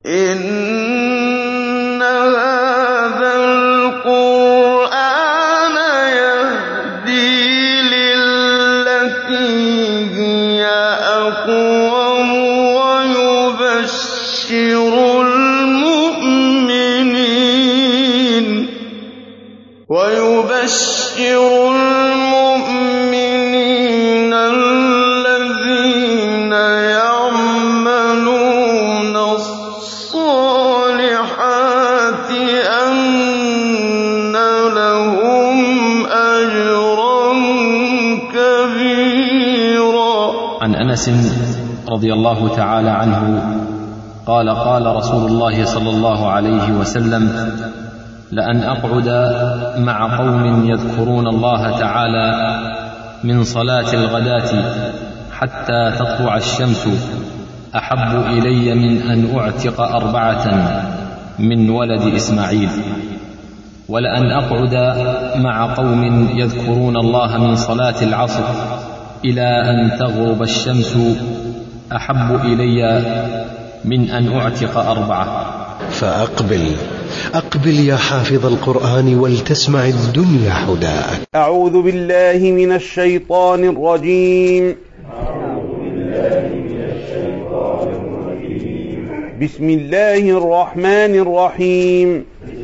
إِنَّ هَٰذَا الْقُرْآنَ يَهْدِي لِلَّتِي هِيَ أَقْوَمُ وَيُبَشِّرُ الْمُؤْمِنِينَ الَّذِينَ يَعْمَلُونَ الصَّالِحَاتِ أَنَّ لَهُمْ أَجْرًا كَبِيرًا عن انس رضي الله تعالى عنه قال قال رسول الله صلى الله عليه وسلم لان اقعد مع قوم يذكرون الله تعالى من صلاه الغداه حتى تطلع الشمس احب الي من ان اعتق اربعه من ولد اسماعيل ولان اقعد مع قوم يذكرون الله من صلاه العصر الى ان تغرب الشمس احب الي من ان اعتق اربعه فأقبل أقبل يا حافظ القرآن ولتسمع الدنيا حداك أعوذ بالله من الشيطان الرجيم بسم الله الرحمن الرحيم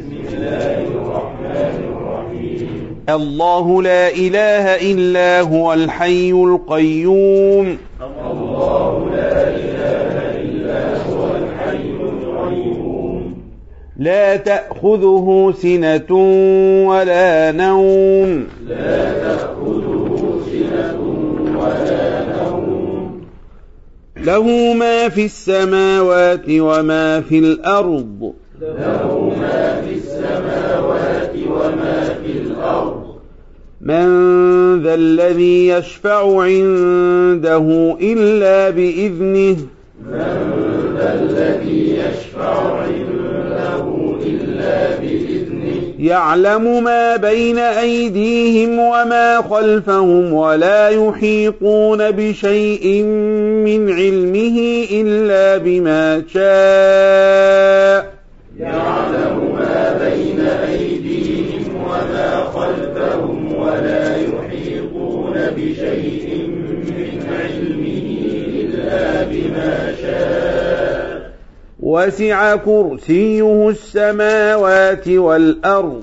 الله لا إله إلا هو الحي القيوم لا تأخذه سنة ولا نوم له ما في السماوات وما في الأرض من ذا الذي يشفع عنده إلا بإذنه يعلم ما بين أيديهم وما خلفهم ولا يحيطون بشيء من علمه إلا بما شاء وسع كرسيه السماوات والأرض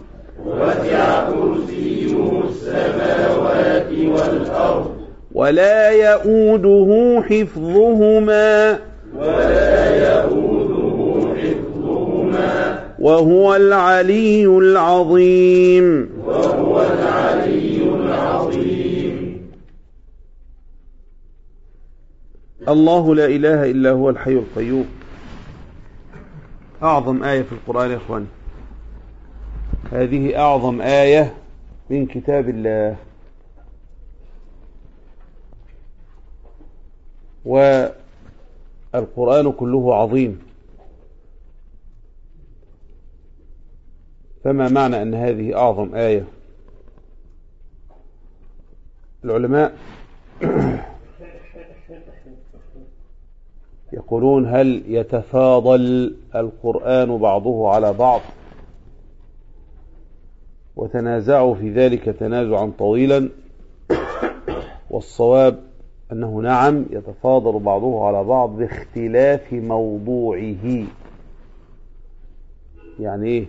ولا يؤوده حفظهما وهو العلي العظيم الله لا إله إلا هو الحي القيوم أعظم آية في القرآن يا إخوان هذه أعظم آية من كتاب الله والقرآن كله عظيم فما معنى أن هذه أعظم آية العلماء يقولون هل يتفاضل القرآن بعضه على بعض وتنازعوا في ذلك تنازعا طويلا والصواب أنه نعم يتفاضل بعضه على بعض باختلاف موضوعه يعني ايه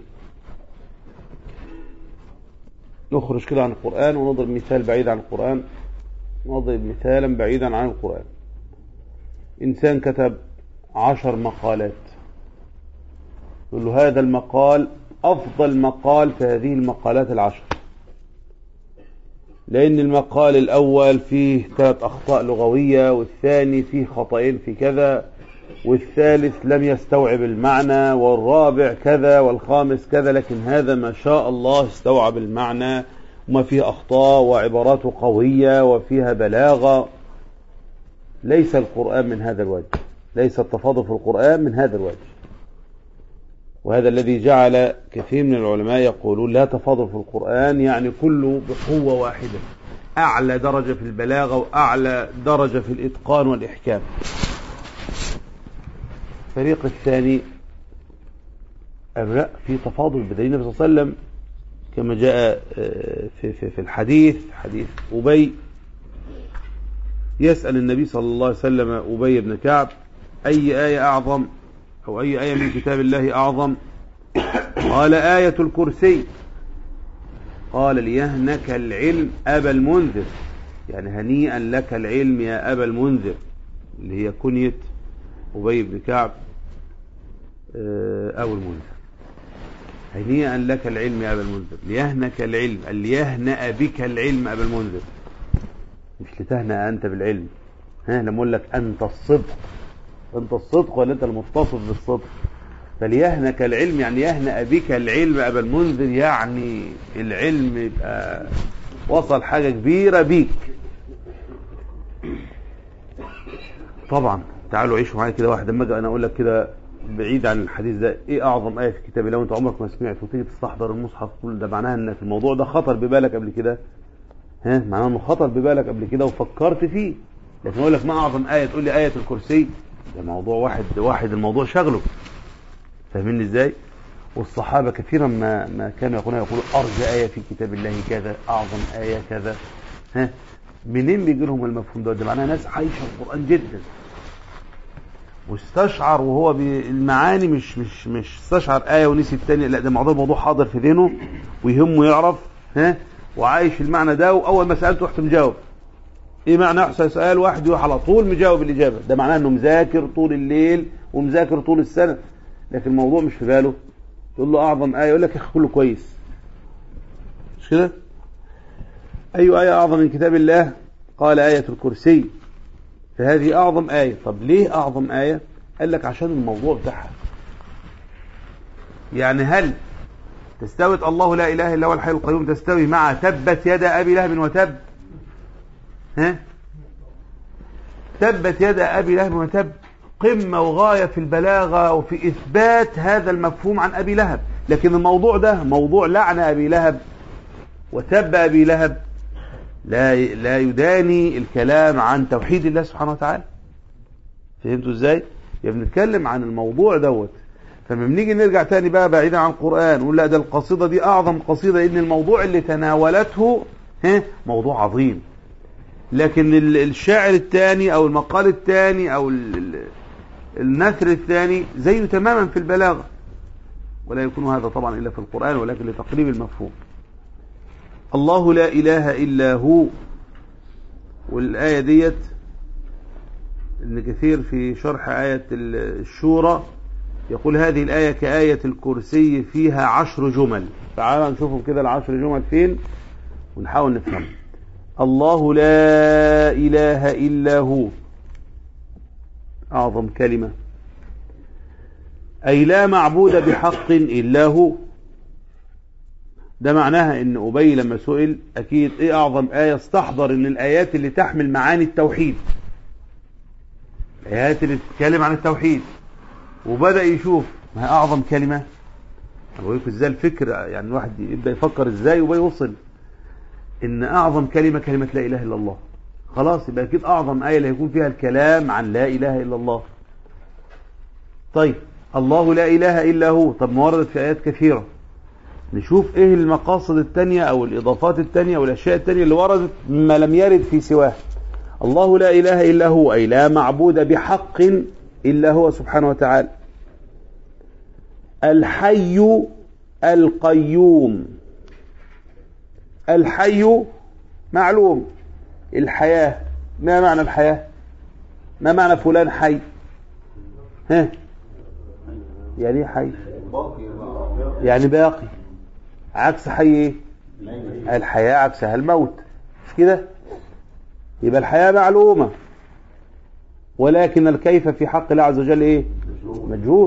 نخرج كده عن القرآن ونضرب مثال بعيد عن القرآن نضرب مثالا بعيدا عن القرآن إنسان كتب عشر مقالات يقول له هذا المقال أفضل مقال في هذه المقالات العشر لأن المقال الأول فيه ثلاث أخطاء لغوية والثاني فيه خطأين في كذا والثالث لم يستوعب المعنى والرابع كذا والخامس كذا لكن هذا ما شاء الله استوعب المعنى وما فيه أخطاء وعباراته قوية وفيها بلاغة ليس القرآن من هذا الوجه ليس التفاضل في القرآن من هذا الوجه وهذا الذي جعل كثير من العلماء يقولون لا تفاضل في القرآن يعني كله بقوة واحدة أعلى درجة في البلاغة وأعلى درجة في الإتقان والإحكام الفريق الثاني أم لا في تفاضل بدليل النبي صلى الله عليه وسلم كما جاء آه، في, في, في الحديث حديث أبي يسأل النبي صلى الله عليه وسلم أبي بن كعب أي آية أعظم أو أي آية من كتاب الله أعظم قال آية الكرسي قال ليهنك العلم أبا المنذر يعني هنيئا لك العلم يا أبا المنذر اللي هي كنية أبي بن كعب آه، أو المنذر هنيئا لك العلم يا أبا المنذر ليهنك العلم ليهنأ بك العلم أبا المنذر مش لتهنأ أنت بالعلم ها لما أقول لك أنت الصدق أنت الصدق ولا أنت المتصف بالصدق فليهنك العلم يعني يهنأ بك العلم أبا المنذر يعني العلم يبقى وصل حاجة كبيرة بيك طبعا تعالوا عيشوا معايا كده واحد لما اجي انا اقول لك كده بعيد عن الحديث ده ايه اعظم ايه في كتاب الله وانت عمرك ما سمعت وتيجي تستحضر المصحف تقول ده معناها ان في الموضوع ده خطر ببالك قبل كده ها معناه انه خطر ببالك قبل كده وفكرت فيه لكن اقول لك ما اعظم ايه تقول لي ايه الكرسي ده موضوع واحد واحد الموضوع شغله فاهميني ازاي والصحابه كثيرا ما ما كانوا يقولون يقولوا ارجى ايه في كتاب الله كذا اعظم ايه كذا ها منين بيجي لهم المفهوم ده ده معناها ناس عايشه القران جدا واستشعر وهو بي- المعاني مش مش مش استشعر آية ونسي التانية لا ده موضوع موضوع حاضر في ذهنه ويهمه يعرف ها وعايش المعنى ده وأول ما سألته رحت مجاوب ايه معنى احسن سؤال واحد يروح على طول مجاوب الإجابة ده معناه انه مذاكر طول الليل ومذاكر طول السنة لكن الموضوع مش في باله تقول له أعظم آية يقول لك يا أخي كله كويس مش كده أي آية أعظم من كتاب الله قال آية الكرسي فهذه أعظم آية طب ليه أعظم آية قال لك عشان الموضوع بتاعها يعني هل تستوي الله لا إله إلا هو الحي القيوم تستوي مع تبت يد أبي لهب وتب ها تبت يد أبي لهب وتب قمة وغاية في البلاغة وفي إثبات هذا المفهوم عن أبي لهب لكن الموضوع ده موضوع لعن أبي لهب وتب أبي لهب لا لا يداني الكلام عن توحيد الله سبحانه وتعالى فهمتوا ازاي يبقى بنتكلم عن الموضوع دوت فلما بنيجي نرجع تاني بقى بعيدا عن القرآن نقول لا ده القصيدة دي أعظم قصيدة إن الموضوع اللي تناولته ها موضوع عظيم لكن ال- الشاعر الثاني أو المقال الثاني أو ال- ال- النثر الثاني زيه تماما في البلاغة ولا يكون هذا طبعا إلا في القرآن ولكن لتقريب المفهوم الله لا إله إلا هو والآية ديت ابن كثير في شرح آية الشورى يقول هذه الآية كآية الكرسي فيها عشر جمل تعالوا نشوفهم كده العشر جمل فين ونحاول نفهم الله لا إله إلا هو أعظم كلمة أي لا معبود بحق إلا هو ده معناها ان ابي لما سئل اكيد ايه اعظم ايه استحضر ان الايات اللي تحمل معاني التوحيد الايات اللي بتتكلم عن التوحيد وبدا يشوف ما هي اعظم كلمه بقول لكم ازاي الفكر يعني الواحد يبدا يفكر ازاي وبقى يوصل ان اعظم كلمه كلمه لا اله الا الله خلاص يبقى اكيد اعظم ايه اللي هيكون فيها الكلام عن لا اله الا الله طيب الله لا اله الا هو طب ما وردت في ايات كثيره نشوف ايه المقاصد التانية او الاضافات التانية او الاشياء التانية اللي وردت مما لم يرد في سواه الله لا اله الا هو اي لا معبود بحق الا هو سبحانه وتعالى الحي القيوم الحي معلوم الحياة ما معنى الحياة ما معنى فلان حي ها يعني ايه حي يعني باقي عكس حي ايه الحياة عكسها الموت مش كده يبقى الحياة معلومة ولكن الكيف في حق الله عز وجل ايه مجهول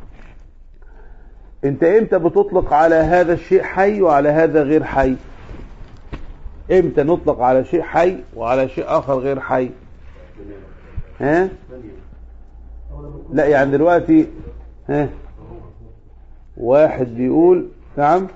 انت امتى بتطلق على هذا الشيء حي وعلى هذا غير حي امتى نطلق على شيء حي وعلى شيء اخر غير حي ها لا يعني دلوقتي ها واحد بيقول نعم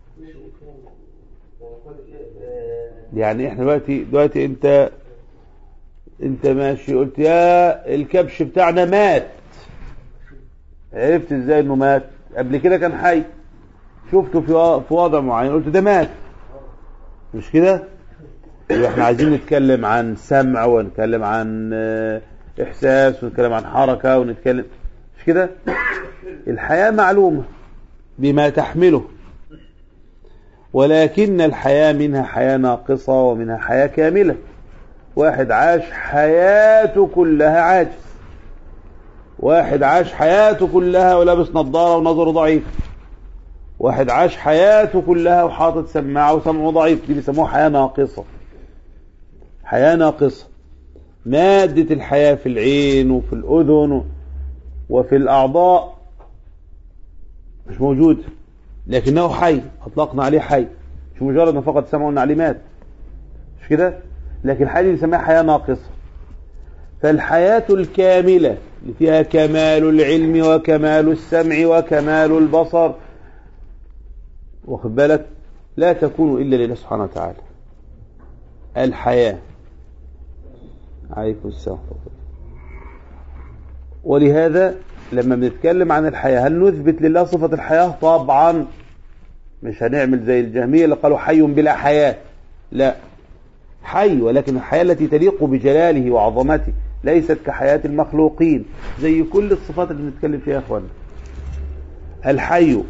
يعني احنا دلوقتي دلوقتي انت انت ماشي قلت يا الكبش بتاعنا مات عرفت ازاي انه مات قبل كده كان حي شفته في و- في وضع معين قلت ده مات مش كده يبقى احنا عايزين نتكلم عن سمع ونتكلم عن آه، احساس ونتكلم عن حركة ونتكلم مش كده الحياة معلومة بما تحمله ولكن الحياة منها حياة ناقصة ومنها حياة كاملة واحد عاش حياته كلها عاجز واحد عاش حياته كلها ولابس نظارة ونظره ضعيف واحد عاش حياته كلها وحاطط سماعة وسمعه ضعيف دي بيسموها حياة ناقصة حياة ناقصة مادة الحياة في العين وفي الأذن وفي الأعضاء مش موجود لكنه حي أطلقنا عليه حي مش مجرد ما فقط سمعه قلنا عليه مات مش كده لكن الحياة دي بنسميها حياة ناقصة فالحياة الكاملة اللي فيها كمال العلم وكمال السمع وكمال البصر واخد بالك لا تكون إلا لله سبحانه وتعالى الحياة عليكم السلام ورحمة الله. ولهذا لما بنتكلم عن الحياة هل نثبت لله صفة الحياة طبعا مش هنعمل زي الجهمية اللي قالوا حي بلا حياة لا حي ولكن الحياة التي تليق بجلاله وعظمته ليست كحياة المخلوقين زي كل الصفات اللي بنتكلم فيها يا اخوانا الحي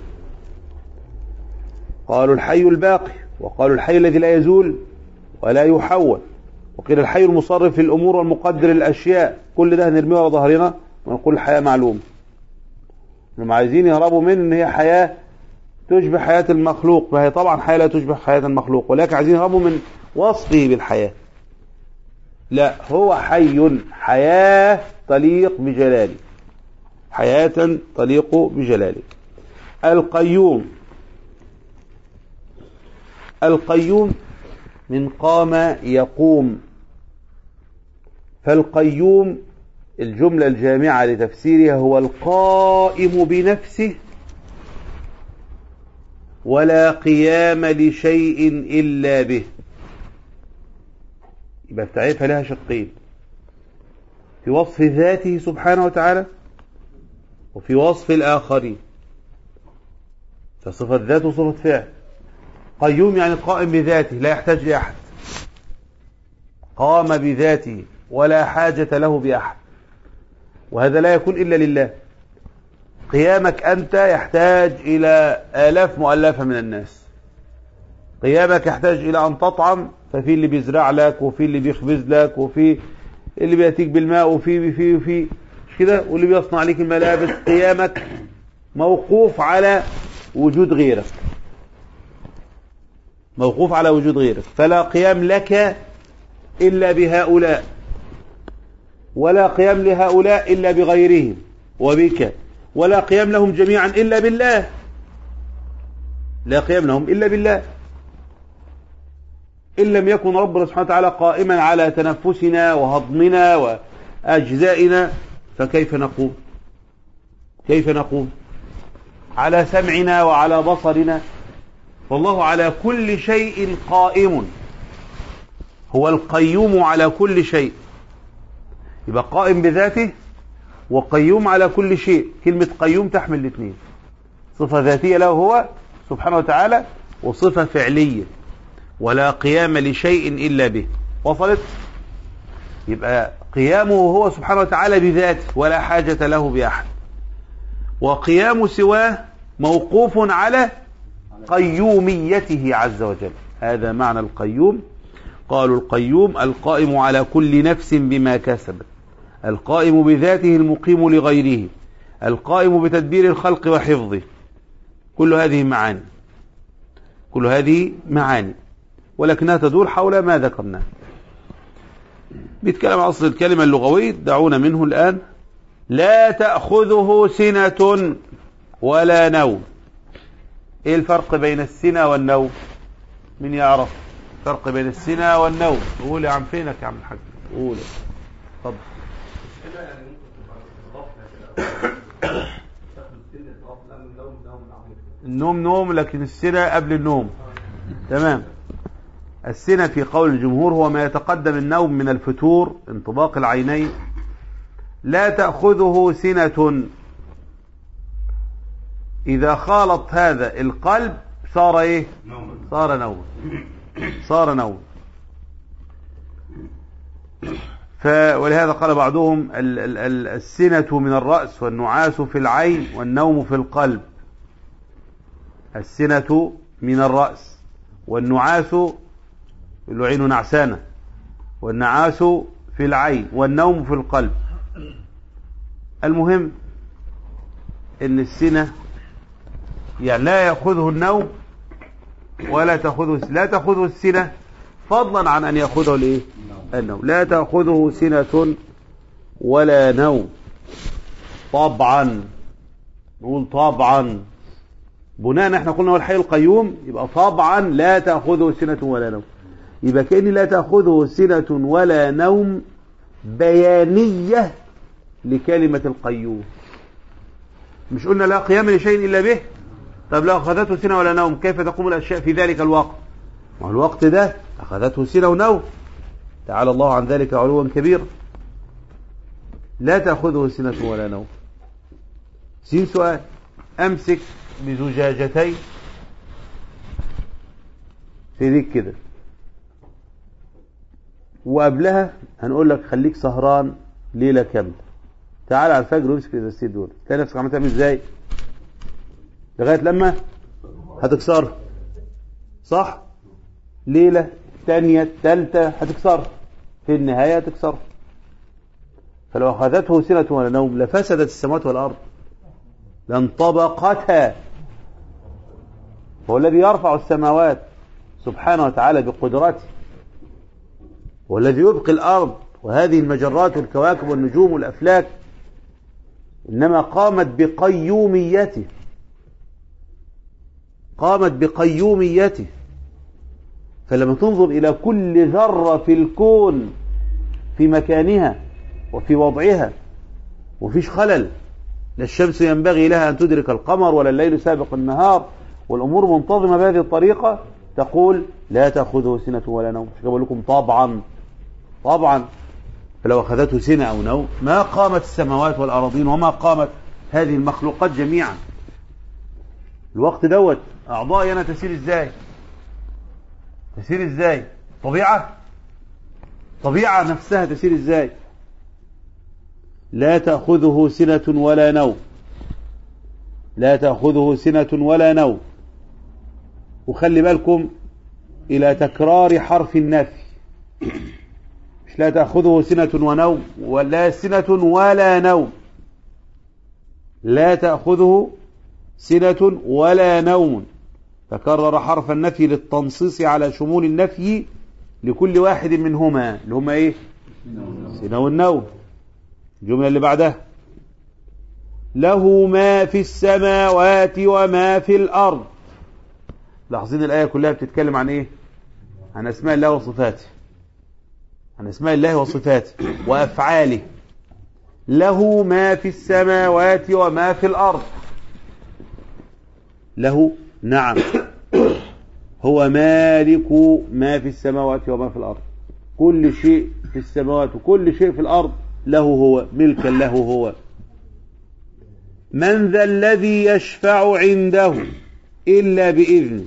قالوا الحي الباقي وقالوا الحي الذي لا يزول ولا يحول وقيل الحي المصرف في الأمور والمقدر الأشياء كل ده هنرميه ورا ظهرنا ونقول الحياة معلومة هم عايزين يهربوا من ان هي حياة تشبه حياة المخلوق فهي طبعا حياة لا تشبه حياة المخلوق ولكن عايزين يهربوا من وصفه بالحياة لا هو حي حياة تليق بجلاله حياة تليق بجلاله القيوم القيوم من قام يقوم فالقيوم الجملة الجامعة لتفسيرها هو القائم بنفسه ولا قيام لشيء إلا به يبقى التعريف لها شقين في وصف ذاته سبحانه وتعالى وفي وصف الآخرين فصفة ذات وصفة فعل قيوم يعني قائم بذاته لا يحتاج لأحد قام بذاته ولا حاجة له بأحد وهذا لا يكون إلا لله قيامك أنت يحتاج إلى آلاف مؤلفة من الناس قيامك يحتاج إلى أن تطعم ففي اللي بيزرع لك وفي اللي بيخبز لك وفي اللي بيأتيك بالماء وفي وفي وفي مش كده واللي بيصنع لك الملابس قيامك موقوف على وجود غيرك موقوف على وجود غيرك فلا قيام لك إلا بهؤلاء ولا قيام لهؤلاء إلا بغيرهم وبك ولا قيام لهم جميعا إلا بالله لا قيام لهم إلا بالله إن لم يكن ربنا سبحانه وتعالى قائما على تنفسنا وهضمنا وأجزائنا فكيف نقوم كيف نقوم على سمعنا وعلى بصرنا والله على كل شيء قائم هو القيوم على كل شيء يبقى قائم بذاته وقيوم على كل شيء كلمة قيوم تحمل الاثنين صفة ذاتية له هو سبحانه وتعالى وصفة فعلية ولا قيام لشيء إلا به وصلت يبقى قيامه هو سبحانه وتعالى بذاته ولا حاجة له بأحد وقيام سواه موقوف على قيوميته عز وجل هذا معنى القيوم قالوا القيوم القائم على كل نفس بما كسبت القائم بذاته المقيم لغيره القائم بتدبير الخلق وحفظه كل هذه معاني كل هذه معاني ولكنها تدور حول ما ذكرناه بيتكلم عن أصل الكلمة اللغوي دعونا منه الآن لا تأخذه سنة ولا نوم ايه الفرق بين السنة والنوم من يعرف فرق بين السنة والنوم قول يا عم فينك يا عم الحاج قول اتفضل النوم نوم لكن السنة قبل النوم تمام السنة في قول الجمهور هو ما يتقدم النوم من الفتور انطباق العينين لا تأخذه سنة إذا خالط هذا القلب صار إيه صار نوم صار نوم ف ولهذا قال بعضهم ال- ال- ال- السنة من الرأس والنعاس في العين والنوم في القلب السنة من الرأس والنعاس اللي عينه نعسانة والنعاس في العين والنوم في القلب المهم ان السنة يعني لا يأخذه النوم ولا تأخذه لا تأخذه السنة فضلا عن أن يأخذه الإيه؟ النوم لا تأخذه سنة ولا نوم طبعا نقول طبعا بناء احنا قلنا هو الحي القيوم يبقى طبعا لا تأخذه سنة ولا نوم يبقى كأن لا تأخذه سنة ولا نوم بيانية لكلمة القيوم مش قلنا لا قيام لشيء إلا به طب لو أخذته سنة ولا نوم كيف تقوم الأشياء في ذلك الوقت ما هو الوقت ده أخذته سنة ونوم تعالى الله عن ذلك علوا كبيرا لا تأخذه سنة ولا نوم سين سؤال أمسك بزجاجتين في ذيك كده وقبلها هنقول لك خليك سهران ليلة كاملة تعال على الفجر وامسك الازازتين دول تلاقي نفسك عمال تعمل ازاي لغاية لما هتكسرها صح ليلة تانية تالتة هتكسرها في النهاية هتكسرها فلو أخذته سنة ولا نوم لفسدت السماوات والأرض لانطبقتا هو الذي يرفع السماوات سبحانه وتعالى بقدرته هو الذي يبقي الأرض وهذه المجرات والكواكب والنجوم والأفلاك إنما قامت بقيوميته قامت بقيوميته فلما تنظر إلى كل ذرة في الكون في مكانها وفي وضعها وفيش خلل لا الشمس ينبغي لها أن تدرك القمر ولا الليل سابق النهار والأمور منتظمة بهذه الطريقة تقول لا تأخذه سنة ولا نوم مش بقول لكم طبعا طبعا فلو أخذته سنة أو نوم ما قامت السماوات والأراضين وما قامت هذه المخلوقات جميعا الوقت دوت أعضائي أنا تسير إزاي تسير إزاي طبيعة طبيعة نفسها تسير إزاي لا تأخذه سنة ولا نوم لا تأخذه سنة ولا نوم وخلي بالكم إلى تكرار حرف النفي مش لا تأخذه سنة ونوم ولا سنة ولا نوم لا تأخذه سنة ولا نوم تكرر حرف النفي للتنصيص على شمول النفي لكل واحد منهما اللي هما ايه سنة والنوم الجملة اللي بعدها له ما في السماوات وما في الأرض لاحظين الآية كلها بتتكلم عن ايه عن أسماء الله وصفاته عن أسماء الله وصفاته وأفعاله له ما في السماوات وما في الأرض له نعم هو مالك ما في السماوات وما في الأرض كل شيء في السماوات وكل شيء في الأرض له هو ملكا له هو من ذا الذي يشفع عنده إلا بإذنه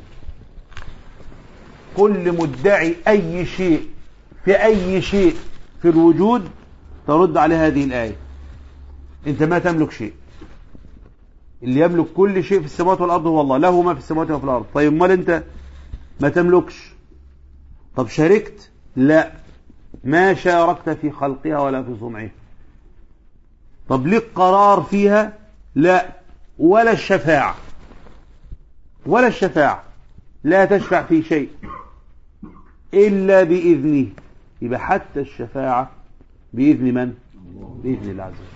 كل مدعي أي شيء في أي شيء في الوجود ترد عليه هذه الآية أنت ما تملك شيء اللي يملك كل شيء في السماوات والأرض هو الله له ما في السماوات وما في الأرض طيب امال أنت ما تملكش طب شاركت لا ما شاركت في خلقها ولا في صنعها طب ليك قرار فيها لا ولا الشفاعة ولا الشفاعة لا تشفع في شيء إلا بإذنه يبقى حتى الشفاعة بإذن من؟ بإذن الله عز وجل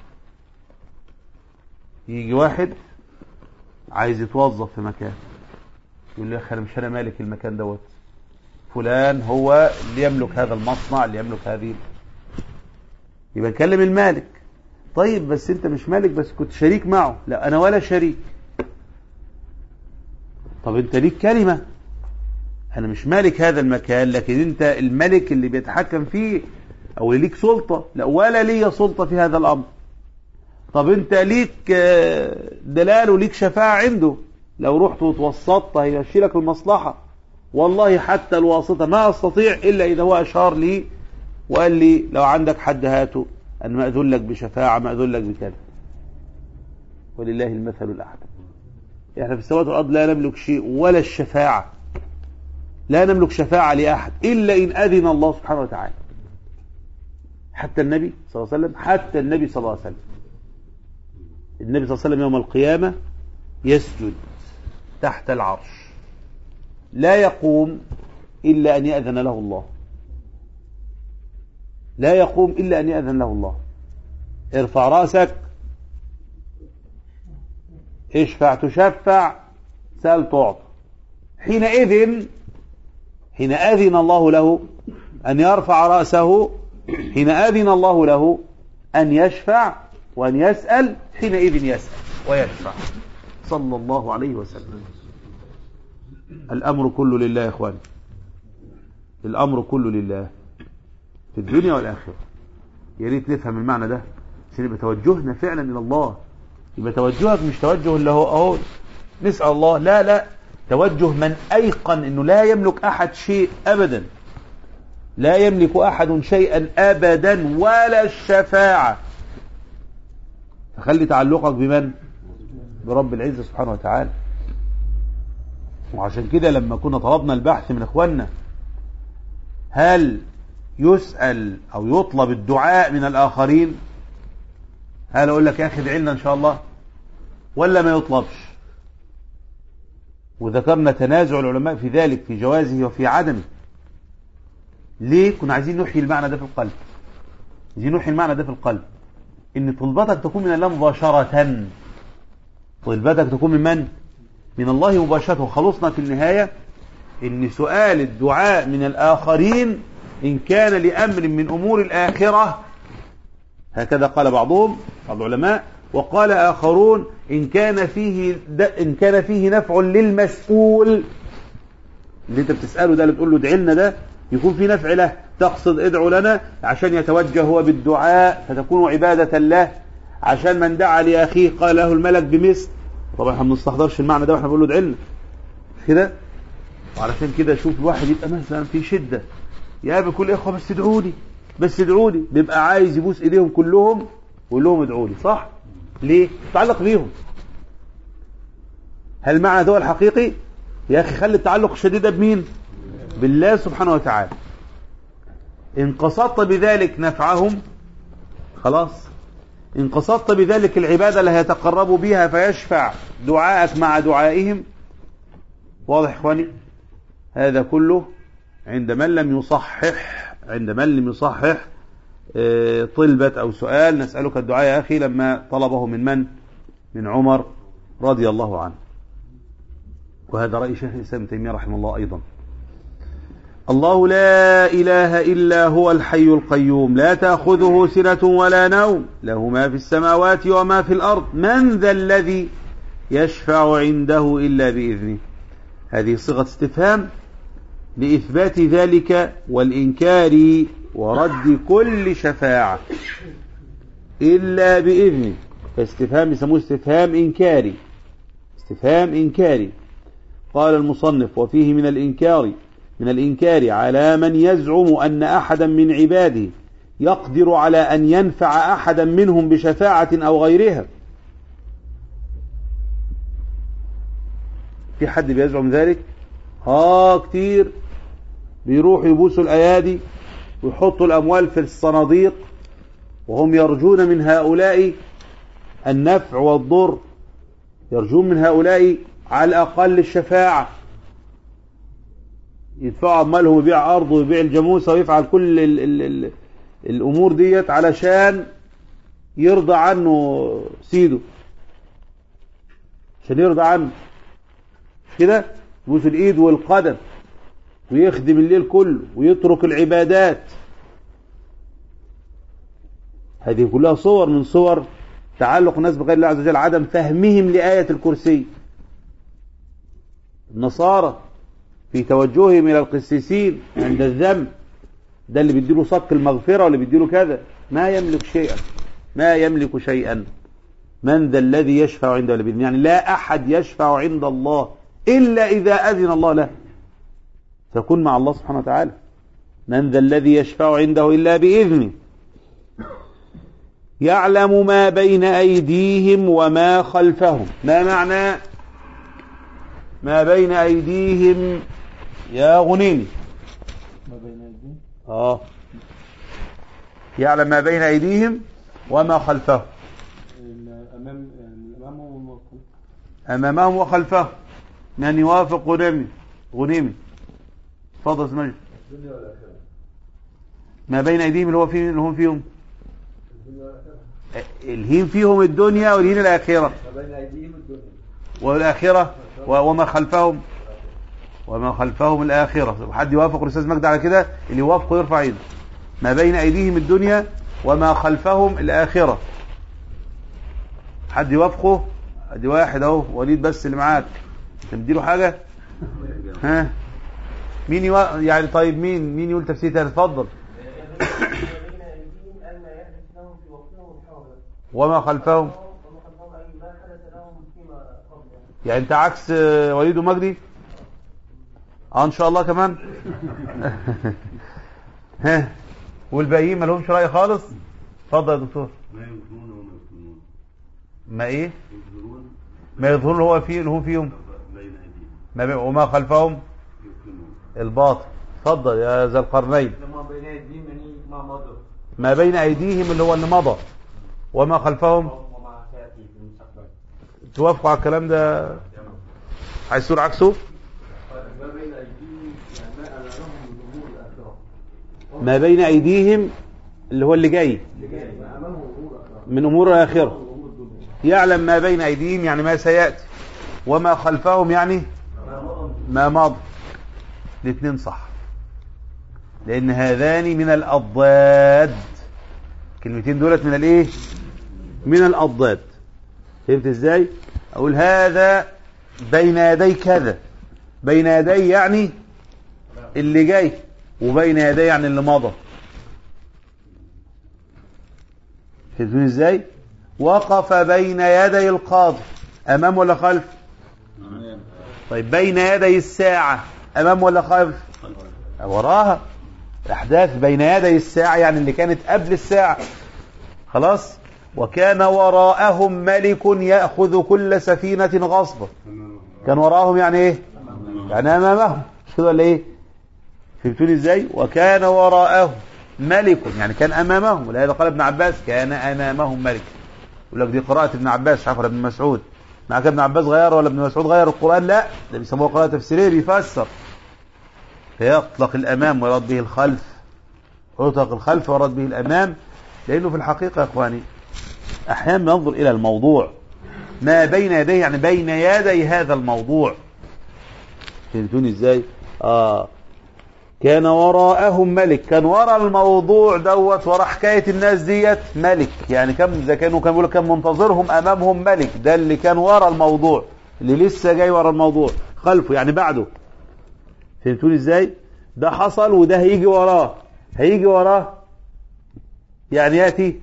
يجي واحد عايز يتوظف في مكان يقول لي يا اخي انا مش انا مالك المكان دوت فلان هو اللي يملك هذا المصنع اللي يملك هذه يبقى نكلم المالك طيب بس انت مش مالك بس كنت شريك معه لا انا ولا شريك طب انت ليك كلمة انا مش مالك هذا المكان لكن انت الملك اللي بيتحكم فيه او اللي ليك سلطة لا ولا لي سلطة في هذا الامر طب انت ليك آه، دلال وليك شفاعة عنده لو رحت وتوسطت هيمشي لك المصلحة والله حتى الواسطة ما استطيع الا اذا هو اشار لي وقال لي لو عندك حد هاته ان مأذون لك بشفاعة مأذون لك بكذا ولله المثل الاعلى احنا في السماوات والارض لا نملك شيء ولا الشفاعة لا نملك شفاعة لأحد إلا إن أذن الله سبحانه وتعالى حتى النبي صلى الله عليه وسلم حتى النبي صلى الله عليه وسلم النبي صلى الله عليه وسلم يوم القيامة يسجد تحت العرش لا يقوم إلا أن يأذن له الله لا يقوم إلا أن يأذن له الله ارفع رأسك اشفع تشفع سأل تعطى حينئذ حين أذن الله له أن يرفع رأسه حين أذن الله له أن يشفع وأن يسأل حينئذ يسأل ويشفع صلى الله عليه وسلم الأمر كله لله يا إخواني الأمر كله لله في الدنيا والآخرة يا ريت نفهم المعنى ده عشان يبقى توجهنا فعلا إلى الله يبقى توجهك مش توجه اللي هو أهو نسأل الله لا لا توجه من أيقن أنه لا يملك أحد شيء أبدا لا يملك أحد شيئا أبدا ولا الشفاعة فخلي تعلقك بمن برب العزة سبحانه وتعالى وعشان كده لما كنا طلبنا البحث من اخواننا هل يسأل او يطلب الدعاء من الاخرين هل اقول لك يا اخي ادعي لنا ان شاء الله ولا ما يطلبش وذكرنا تنازع العلماء في ذلك في جوازه وفي عدمه ليه كنا عايزين نحيي المعنى ده في القلب عايزين نحيي المعنى ده في القلب ان طلبتك تكون من الله مباشرة طلبتك تكون من من من الله مباشرة وخلصنا في النهاية ان سؤال الدعاء من الاخرين ان كان لامر من امور الاخرة هكذا قال بعضهم بعض العلماء وقال آخرون إن كان فيه إن كان فيه نفع للمسؤول اللي أنت بتسأله ده اللي بتقول له ادعي لنا ده يكون في نفع له تقصد ادعوا لنا عشان يتوجه هو بالدعاء فتكون عبادة له عشان من دعا لأخيه قال له الملك بمثل طبعا احنا ما بنستحضرش المعنى ده واحنا بنقول له ادعي لنا كده وعلشان كده شوف الواحد يبقى مثلا في شدة يا بكل اخوة بس ادعوا لي بس ادعوا لي بيبقى عايز يبوس ايديهم كلهم ويقول لهم ادعوا لي صح ليه تعلق بيهم هل معنى ده الحقيقي يا اخي خلي التعلق الشديد بمين بالله سبحانه وتعالى ان قصدت بذلك نفعهم خلاص ان قصدت بذلك العبادة اللي هيتقربوا بها فيشفع دعاءك مع دعائهم واضح اخواني هذا كله عند من لم يصحح عند من لم يصحح طلبة أو سؤال نسألك الدعاء يا أخي لما طلبه من من من عمر رضي الله عنه وهذا رأي شيخ الإسلام تيمية رحمه الله أيضا الله لا إله إلا هو الحي القيوم لا تأخذه سنة ولا نوم له ما في السماوات وما في الأرض من ذا الذي يشفع عنده إلا بإذنه هذه صيغة استفهام لإثبات ذلك والإنكار ورد كل شفاعة إلا بإذنه فاستفهام يسموه استفهام إنكاري استفهام إنكاري قال المصنف وفيه من الإنكار من الإنكار على من يزعم أن أحدا من عباده يقدر على أن ينفع أحدا منهم بشفاعة أو غيرها في حد بيزعم ذلك اه كتير بيروحوا يبوسوا الأيادي ويحطوا الأموال في الصناديق وهم يرجون من هؤلاء النفع والضر يرجون من هؤلاء على الأقل الشفاعة يدفعوا أموالهم ويبيع أرضه ويبيع الجاموسة ويفعل كل ال ال ال الأمور ديت علشان يرضى عنه سيده عشان يرضى عنه كده يبوس الإيد والقدم ويخدم الليل كله ويترك العبادات هذه كلها صور من صور تعلق الناس بغير الله عز وجل عدم فهمهم لآية الكرسي النصارى في توجههم إلى القسيسين عند الذنب ده اللي بيديله صك المغفرة واللي بيديله كذا ما يملك شيئا ما يملك شيئا من ذا الذي يشفع عنده إلا بإذنه يعني لا أحد يشفع عند الله إلا إذا أذن الله له تكون مع الله سبحانه وتعالى من ذا الذي يشفع عنده إلا بإذنه يعلم ما بين أيديهم وما خلفهم ما معنى ما بين أيديهم يا غنيمي ما بين أيديهم آه يعلم ما بين أيديهم وما خلفهم الأمام الأمام والخلف أمامهم وخلفهم من يوافق غنيمي غنيمي تفضل اسمعي ما بين أيديهم اللي هو فيه اللي هم فيهم الهين فيهم الدنيا والهين الآخرة ما بين أيديهم الدنيا والآخرة و- وما خلفهم وما خلفهم الآخرة حد يوافق الأستاذ مجدي على كده اللي يوافقه يرفع ايده ما بين أيديهم الدنيا وما خلفهم الآخرة حد يوافقه ادي واحد اهو وليد بس اللي معاك انت مديله حاجة ها مين يوا... يعني طيب مين مين يقول تفسير تاني اتفضل وما خلفهم يعني انت عكس آه، وليد ومجدي اه ان شاء الله كمان ها والباقيين ما لهمش راي خالص اتفضل يا دكتور ما ينكرون وما يكتمون ما ايه يظهرون ما يظهر اللي هو فيه اللي هم فيهم بين أيديهم ما بي... وما خلفهم يكتمون الباطل اتفضل يا ذا القرنين ما بين أيديهم يعني ما مضى ما بين ايديهم اللي هو اللي مضى وما خلفهم وما سيأتي في المستقبل توافقوا على الكلام ده عايز تقول عكسه ما بين أيديهم يعني ما أمامهم من أمور الآخرة ما بين ايديهم اللي هو اللي جاي ما أمامهم أمور الآخرة من امور الاخره أمور الدنيا يعلم ما بين ايديهم يعني ما سياتي وما خلفهم يعني ما مضى الاثنين صح لان هذان من الاضداد كلمتين دولت من الايه من الاضداد فهمت ازاي اقول هذا بين يدي كذا بين يدي يعني اللي جاي وبين يدي يعني اللي مضى فهمتوني ازاي وقف بين يدي القاضي امام ولا خلف طيب بين يدي الساعة امام ولا خلف وراها احداث بين يدي الساعة يعني اللي كانت قبل الساعة خلاص وكان وراءهم ملك يأخذ كل سفينة غصبا كان وراءهم يعني ايه يعني امامهم كده ولا ايه فهمتوني ازاي وكان وراءهم ملك يعني كان امامهم ولهذا قال ابن عباس كان امامهم ملك يقول لك دي قراءة ابن عباس مش عارف ولا ابن مسعود مع كده ابن عباس غير ولا ابن مسعود غير القرآن لا ده بيسموها قراءة تفسيرية بيفسر فيطلق الأمام ويراد به الخلف يطلق الخلف ويراد به الأمام لأنه في الحقيقة يا إخواني أحيانا ننظر إلى الموضوع ما بين يديه يعني بين يدي هذا الموضوع فهمتوني ازاي آه كان وراءهم ملك كان وراء الموضوع دوت وراء حكاية الناس ديت ملك يعني كم إذا كانوا كان بيقولوا كان منتظرهم أمامهم ملك ده اللي كان وراء الموضوع اللي لسه جاي وراء الموضوع خلفه يعني بعده فهمتوني ازاي ده حصل وده هيجي وراه هيجي وراه يعني يأتي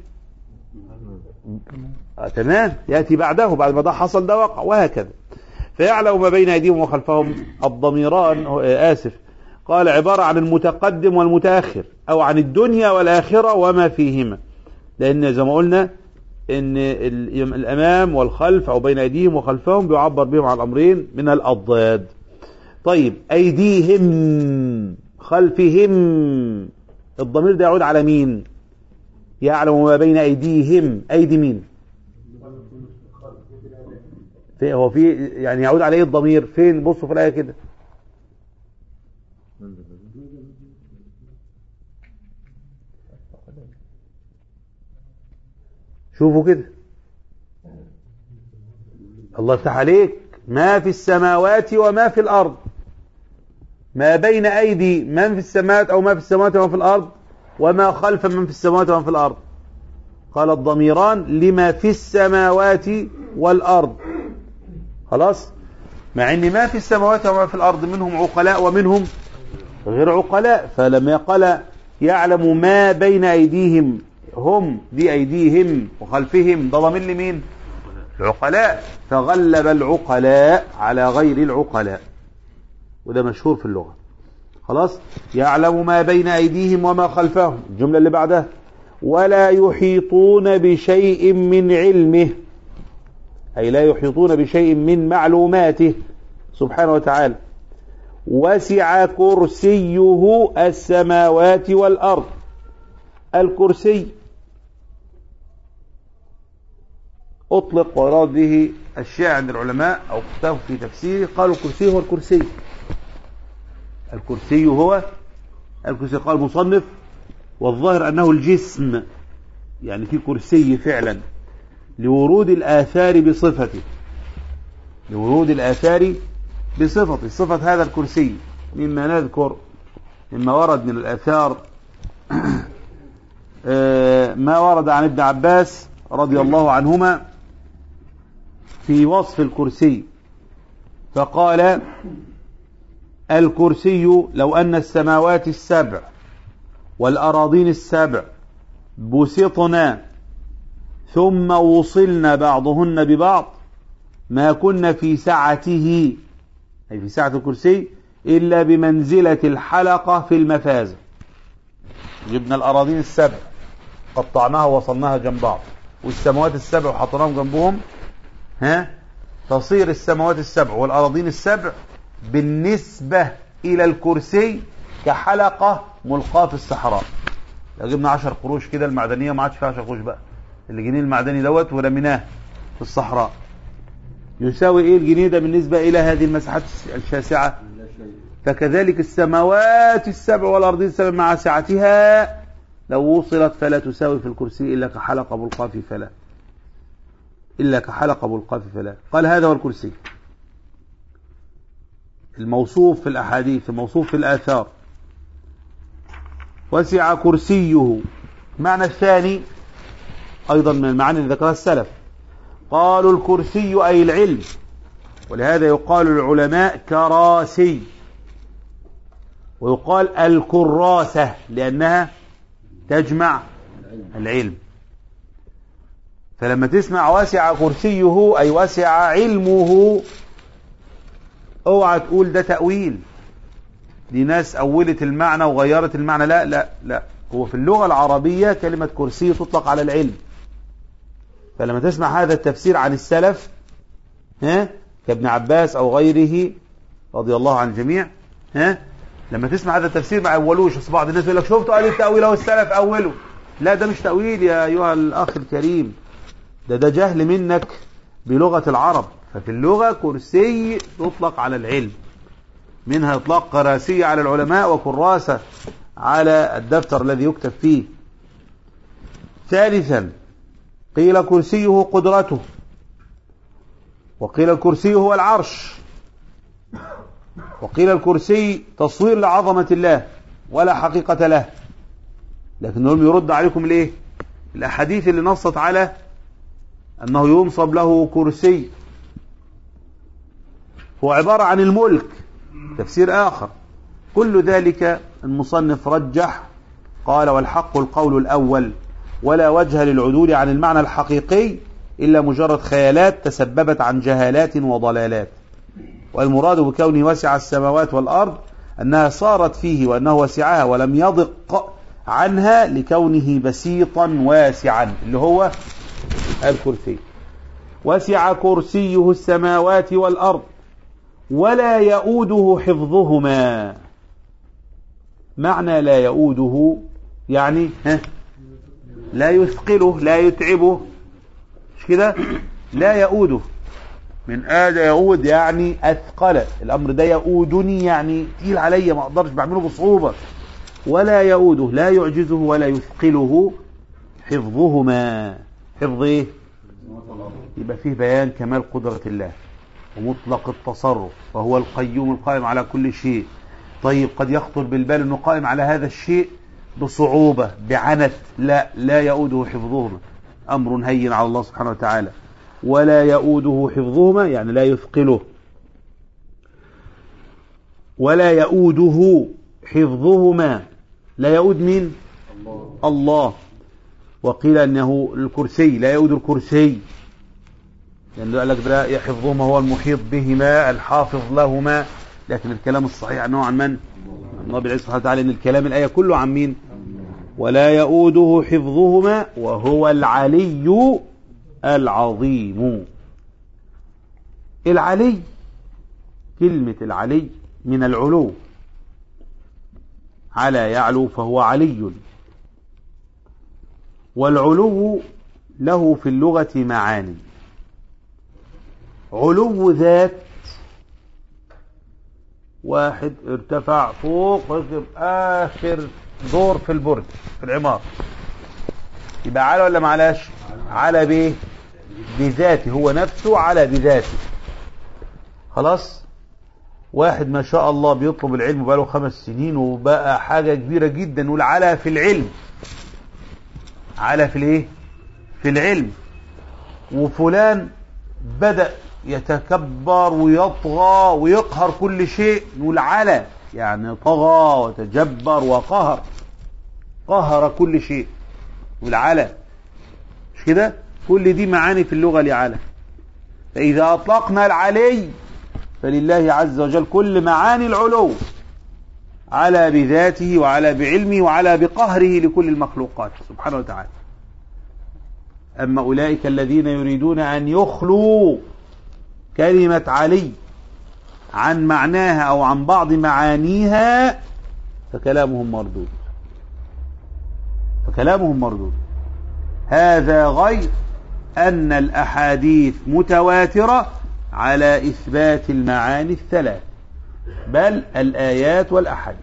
آه تمام يأتي بعده بعد ما ده حصل ده وقع وهكذا فيعلم ما بين أيديهم وخلفهم الضميران آه، آسف قال عبارة عن المتقدم والمتأخر أو عن الدنيا والآخرة وما فيهما لأن زي ما قلنا إن ال- الأمام والخلف أو بين أيديهم وخلفهم بيعبر بهم عن الأمرين من الأضداد طيب أيديهم خلفهم الضمير ده يعود على مين يعلم ما بين أيديهم أيدي مين في هو في يعني يعود عليه الضمير فين بصوا في الآية كده شوفوا كده الله يفتح عليك ما في السماوات وما في الأرض ما بين أيدي من في السماوات أو ما في السماوات وما في الأرض وما خلف من في السماوات وما في الأرض قال الضميران لما في السماوات والأرض خلاص مع ان ما في السماوات وما في الأرض منهم عقلاء ومنهم غير عقلاء فلما قال يعلم ما بين أيديهم هم دي أيديهم وخلفهم ده ضمير لمين العقلاء فغلب العقلاء على غير العقلاء وده مشهور في اللغة خلاص يعلم ما بين أيديهم وما خلفهم الجملة اللي بعدها ولا يحيطون بشيء من علمه أي لا يحيطون بشيء من معلوماته سبحانه وتعالى وسع كرسيه السماوات والأرض الكرسي أطلق وأراد به الشيء عند العلماء أو اختلفوا في تفسيره قالوا الكرسي هو الكرسي الكرسي هو الكرسي قال المصنف والظاهر أنه الجسم يعني في كرسي فعلا لورود الآثار بصفته لورود الآثار بصفته صفة هذا الكرسي مما نذكر مما ورد من الآثار ما ورد عن ابن عباس رضي الله عنهما في وصف الكرسي فقال الكرسي لو أن السماوات السبع والأراضين السبع بسطنا ثم وصلنا بعضهن ببعض ما كنا في سعته أي في سعة الكرسي إلا بمنزلة الحلقة في المفازة جبنا الأراضين السبع قطعناها ووصلناها جنب بعض والسماوات السبع وحطيناهم جنبهم ها تصير السماوات السبع والأراضين السبع بالنسبة إلى الكرسي كحلقة ملقاة في الصحراء لو جبنا 10 قروش كده المعدنية ما عادش فيها 10 قروش بقى الجنيه المعدني دوت ورميناه في الصحراء يساوي ايه الجنيه ده بالنسبة الى هذه المساحات الشاسعة فكذلك السماوات السبع والارضين السبع مع سعتها لو وصلت فلا تساوي في الكرسي الا كحلقة ملقاة في فلا الا كحلقة ملقاة في فلا قال هذا هو الكرسي الموصوف في الاحاديث الموصوف في الاثار وسع كرسيه المعنى الثاني أيضا من المعاني اللي ذكرها السلف قالوا الكرسي أي العلم ولهذا يقال العلماء كراسي ويقال الكراسة لأنها تجمع العلم فلما تسمع وسع كرسيه أي وسع علمه اوعى تقول ده تأويل دي ناس أولت المعنى وغيرت المعنى لا لا لا هو في اللغة العربية كلمة كرسي تطلق على العلم فلما تسمع هذا التفسير عن السلف ها كابن عباس أو غيره رضي الله عن الجميع ها لما تسمع هذا التفسير ما أولوش بس بعض الناس يقول لك شفتوا قال التأويل أو السلف أولوا لا ده مش تأويل يا أيها الأخ الكريم ده ده جهل منك بلغة العرب ففي اللغة كرسي يطلق على العلم منها إطلاق كراسي على العلماء وكراسة على الدفتر الذي يكتب فيه ثالثا قيل كرسيه قدرته وقيل الكرسي هو العرش وقيل الكرسي تصوير لعظمة الله ولا حقيقة له لكنهم يرد عليكم الايه الاحاديث اللي نصت على انه ينصب له كرسي هو عبارة عن الملك تفسير آخر كل ذلك المصنف رجح قال والحق القول الأول ولا وجه للعدول عن المعنى الحقيقي إلا مجرد خيالات تسببت عن جهالات وضلالات والمراد بكونه وسع السماوات والأرض أنها صارت فيه وأنه وسعها ولم يضق عنها لكونه بسيطا واسعا اللي هو الكرسي وسع كرسيه السماوات والأرض ولا يؤوده حفظهما معنى لا يؤوده يعني ها لا يثقله لا يتعبه مش كده لا يؤوده من آد يؤود يعني أثقل الأمر ده يؤودني يعني تقيل عليا ما أقدرش بعمله بصعوبة ولا يؤوده لا يعجزه ولا يثقله حفظهما حفظ ايه يبقى فيه بيان كمال قدرة الله ومطلق التصرف وهو القيوم القائم على كل شيء طيب قد يخطر بالبال انه قائم على هذا الشيء بصعوبة بعنت لا لا يؤوده حفظهما امر هين على الله سبحانه وتعالى ولا يؤوده حفظهما يعني لا يثقله ولا يؤوده حفظهما لا يؤود مين الله, الله. وقيل انه الكرسي لا يؤود الكرسي لأنه قال لك بقى حفظهما هو المحيط بهما الحافظ لهما لكن الكلام الصحيح أنه عن من؟ عن رب العزة سبحانه وتعالى إن الكلام الآية كله عن مين؟ ولا يؤوده حفظهما وهو العلي العظيم العلي كلمة العلي من العلو على يعلو فهو علي والعلو له في اللغة معاني علو ذات واحد ارتفع فوق ركب آخر دور في البرج في العمارة يبقى على ولا معلاش على بيه بذاته هو نفسه على بذاته خلاص واحد ما شاء الله بيطلب العلم بقاله خمس سنين وبقى حاجة كبيرة جدا نقول على في العلم على في الايه في العلم وفلان بدأ يتكبر ويطغى ويقهر كل شيء نقول على يعني طغى وتجبر وقهر قهر كل شيء نقول على مش كده كل دي معاني في اللغة لعلى فإذا أطلقنا العلي فلله عز وجل كل معاني العلو على بذاته وعلى بعلمه وعلى بقهره لكل المخلوقات سبحانه وتعالى أما أولئك الذين يريدون أن يخلوا كلمة علي عن معناها أو عن بعض معانيها فكلامهم مردود فكلامهم مردود هذا غير أن الأحاديث متواترة على إثبات المعاني الثلاث بل الآيات والأحاديث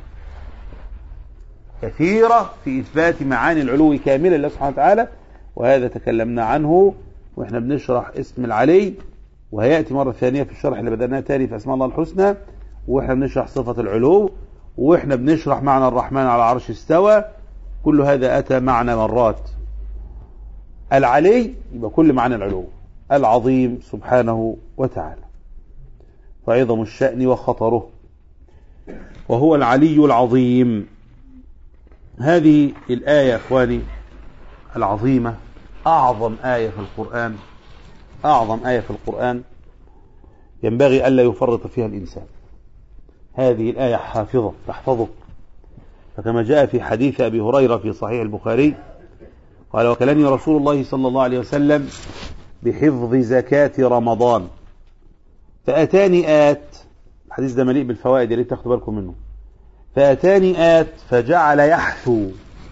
كثيرة في إثبات معاني العلو كاملة لله سبحانه وتعالى وهذا تكلمنا عنه وإحنا بنشرح اسم العلي وهيأتي مرة ثانية في الشرح اللي بدأناه تاني في أسماء الله الحسنى وإحنا بنشرح صفة العلو وإحنا بنشرح معنى الرحمن على العرش استوى كل هذا أتى معنا مرات العلي يبقى كل معنى العلو العظيم سبحانه وتعالى وعظم الشأن وخطره وهو العلي العظيم هذه الآية يا إخواني العظيمة أعظم آية في القرآن أعظم آية في القرآن ينبغي ألا يفرط فيها الإنسان هذه الآية حافظة تحفظه فكما جاء في حديث أبي هريرة في صحيح البخاري قال وكلني رسول الله صلى الله عليه وسلم بحفظ زكاة رمضان فأتاني آت الحديث ده مليء بالفوائد يا ريت تاخدوا بالكم منه فأتاني آت فجعل يحثو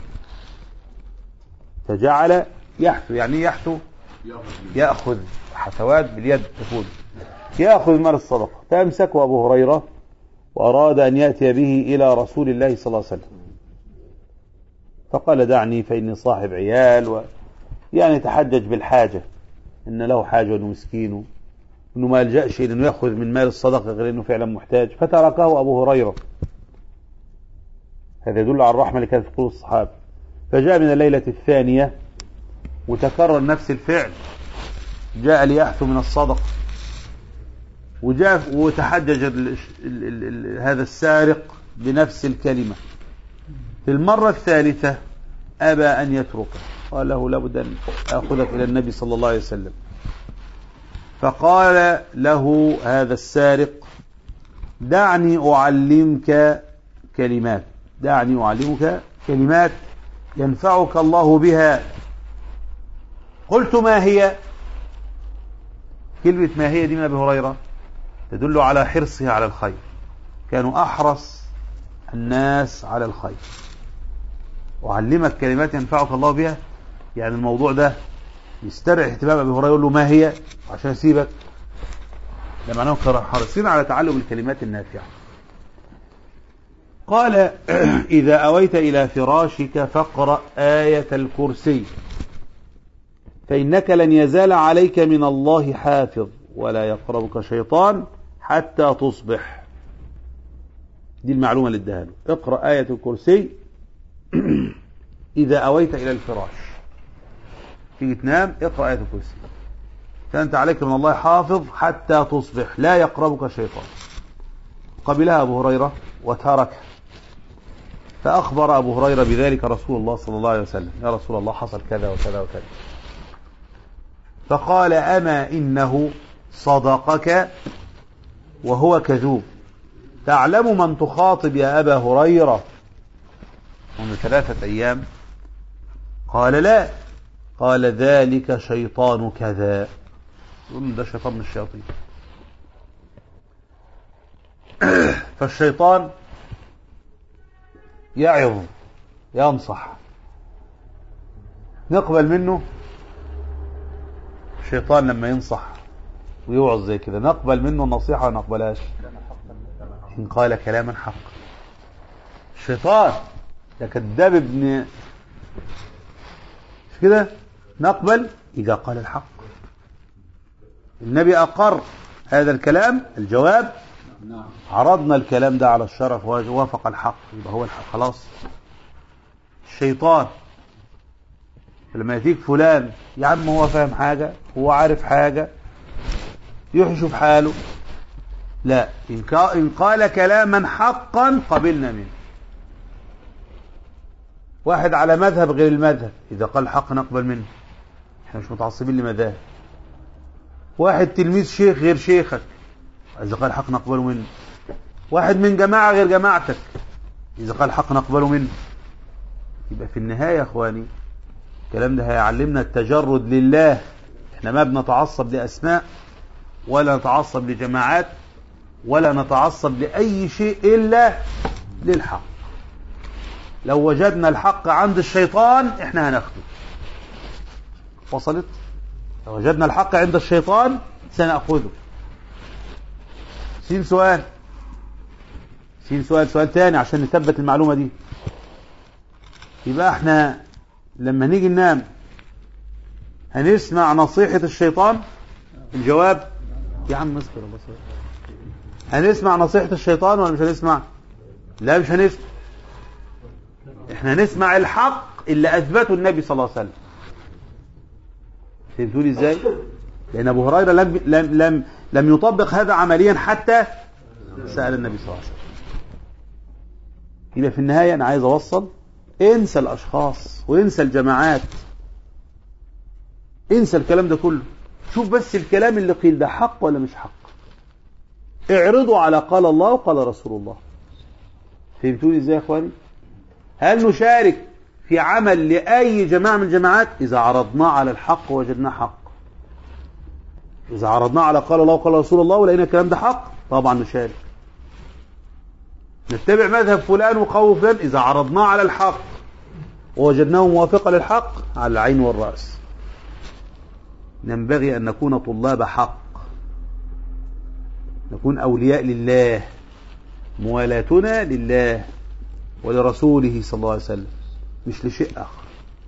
فجعل يحثو يعني يحثو يأخذ حثوات باليد تكون يأخذ مال الصدقة فأمسكه أبو هريرة وأراد أن يأتي به إلى رسول الله صلى الله عليه وسلم فقال دعني فإني صاحب عيال و يعني تحجج بالحاجة إن له حاجة وإنه مسكين إنه ما يلجأش إلى إنه يأخذ من مال الصدقة غير إنه فعلا محتاج فتركه أبو هريرة هذا يدل على الرحمة اللي كانت في قلوب الصحابة فجاء من الليلة الثانية وتكرر نفس الفعل جاء ليحثو من الصدقة وجاء وتحجج ال ال ال ال هذا السارق بنفس الكلمة في المرة الثالثة أبى أن يتركه قال له لابد أن أخذك إلى النبي صلى الله عليه وسلم فقال له هذا السارق دعني أعلمك كلمات دعني أعلمك كلمات ينفعك الله بها قلت ما هي كلمة ما هي دي من أبي هريرة تدل على حرصها على الخير كانوا أحرص الناس على الخير أعلمك كلمات ينفعك الله بها يعني الموضوع ده يسترعي اهتمام أبي هريرة يقول له ما هي عشان أسيبك ده معناه كانوا حريصين على تعلم الكلمات النافعة قال إذا أويت إلى فراشك فاقرأ آية الكرسي فإنك لن يزال عليك من الله حافظ ولا يقربك شيطان حتى تصبح دي المعلومة اللي اداها له اقرأ آية الكرسي إذا أويت إلى الفراش تيجي تنام اقرأ آية الكرسي فأنت عليك من الله حافظ حتى تصبح لا يقربك شيطان قبلها أبو هريرة وتركها فأخبر أبو هريرة بذلك رسول الله صلى الله عليه وسلم يا رسول الله حصل كذا وكذا وكذا فقال أما إنه صدقك وهو كذوب تعلم من تخاطب يا أبا هريرة منذ ثلاثة أيام قال لا قال ذلك شيطان كذا يقول ده شيطان من الشياطين فالشيطان يعظ ينصح نقبل منه الشيطان لما ينصح ويوعظ زي كده نقبل منه النصيحة ولا نقبلهاش إن قال كلاما حقا الشيطان ده كذاب ابن مش كده نقبل إذا قال الحق النبي أقر هذا الكلام الجواب عرضنا الكلام ده على الشرف ووافق الحق يبقى هو الحق خلاص الشيطان لما يأتيك فلان يا عم هو فاهم حاجة هو عارف حاجة يحشف حاله لا إن كا- إن قال كلاما حقا قبلنا منه واحد على مذهب غير المذهب إذا قال حق نقبل منه احنا مش متعصبين لمذاهب واحد تلميذ شيخ غير شيخك إذا قال حق نقبله منه واحد من جماعة غير جماعتك إذا قال حق نقبله منه يبقى في النهاية يا إخواني الكلام ده هيعلمنا التجرد لله احنا ما بنتعصب لأسماء ولا نتعصب لجماعات ولا نتعصب لأي شيء إلا للحق لو وجدنا الحق عند الشيطان احنا هناخده وصلت لو وجدنا الحق عند الشيطان سنأخذه سين سؤال سين سؤال سؤال تاني عشان نثبت المعلومة دي يبقى احنا لما نيجي ننام هنسمع نصيحة الشيطان الجواب يا عم اصبر الله صبر. هنسمع نصيحة الشيطان ولا مش هنسمع لا مش هنسمع احنا نسمع الحق اللي اثبته النبي صلى الله عليه وسلم فهمتوني ازاي لان ابو هريره لم لم لم لم يطبق هذا عمليا حتى سال النبي صلى الله عليه وسلم يبقى في النهايه انا عايز اوصل انسى الاشخاص وانسى الجماعات انسى الكلام ده كله شوف بس الكلام اللي قيل ده حق ولا مش حق اعرضوا على قال الله وقال رسول الله فهمتوني ازاي يا اخواني هل نشارك في عمل لأي جماعة من الجماعات إذا عرضناه على الحق وجدناه حق إذا عرضناه على قال الله وقال رسول الله ولقينا الكلام ده حق طبعا نشارك نتبع مذهب فلان وقول فلان إذا عرضناه على الحق ووجدناه موافقا للحق على العين والرأس ينبغي أن نكون طلاب حق نكون أولياء لله موالاتنا لله ولرسوله صلى الله عليه وسلم مش لشيء آخر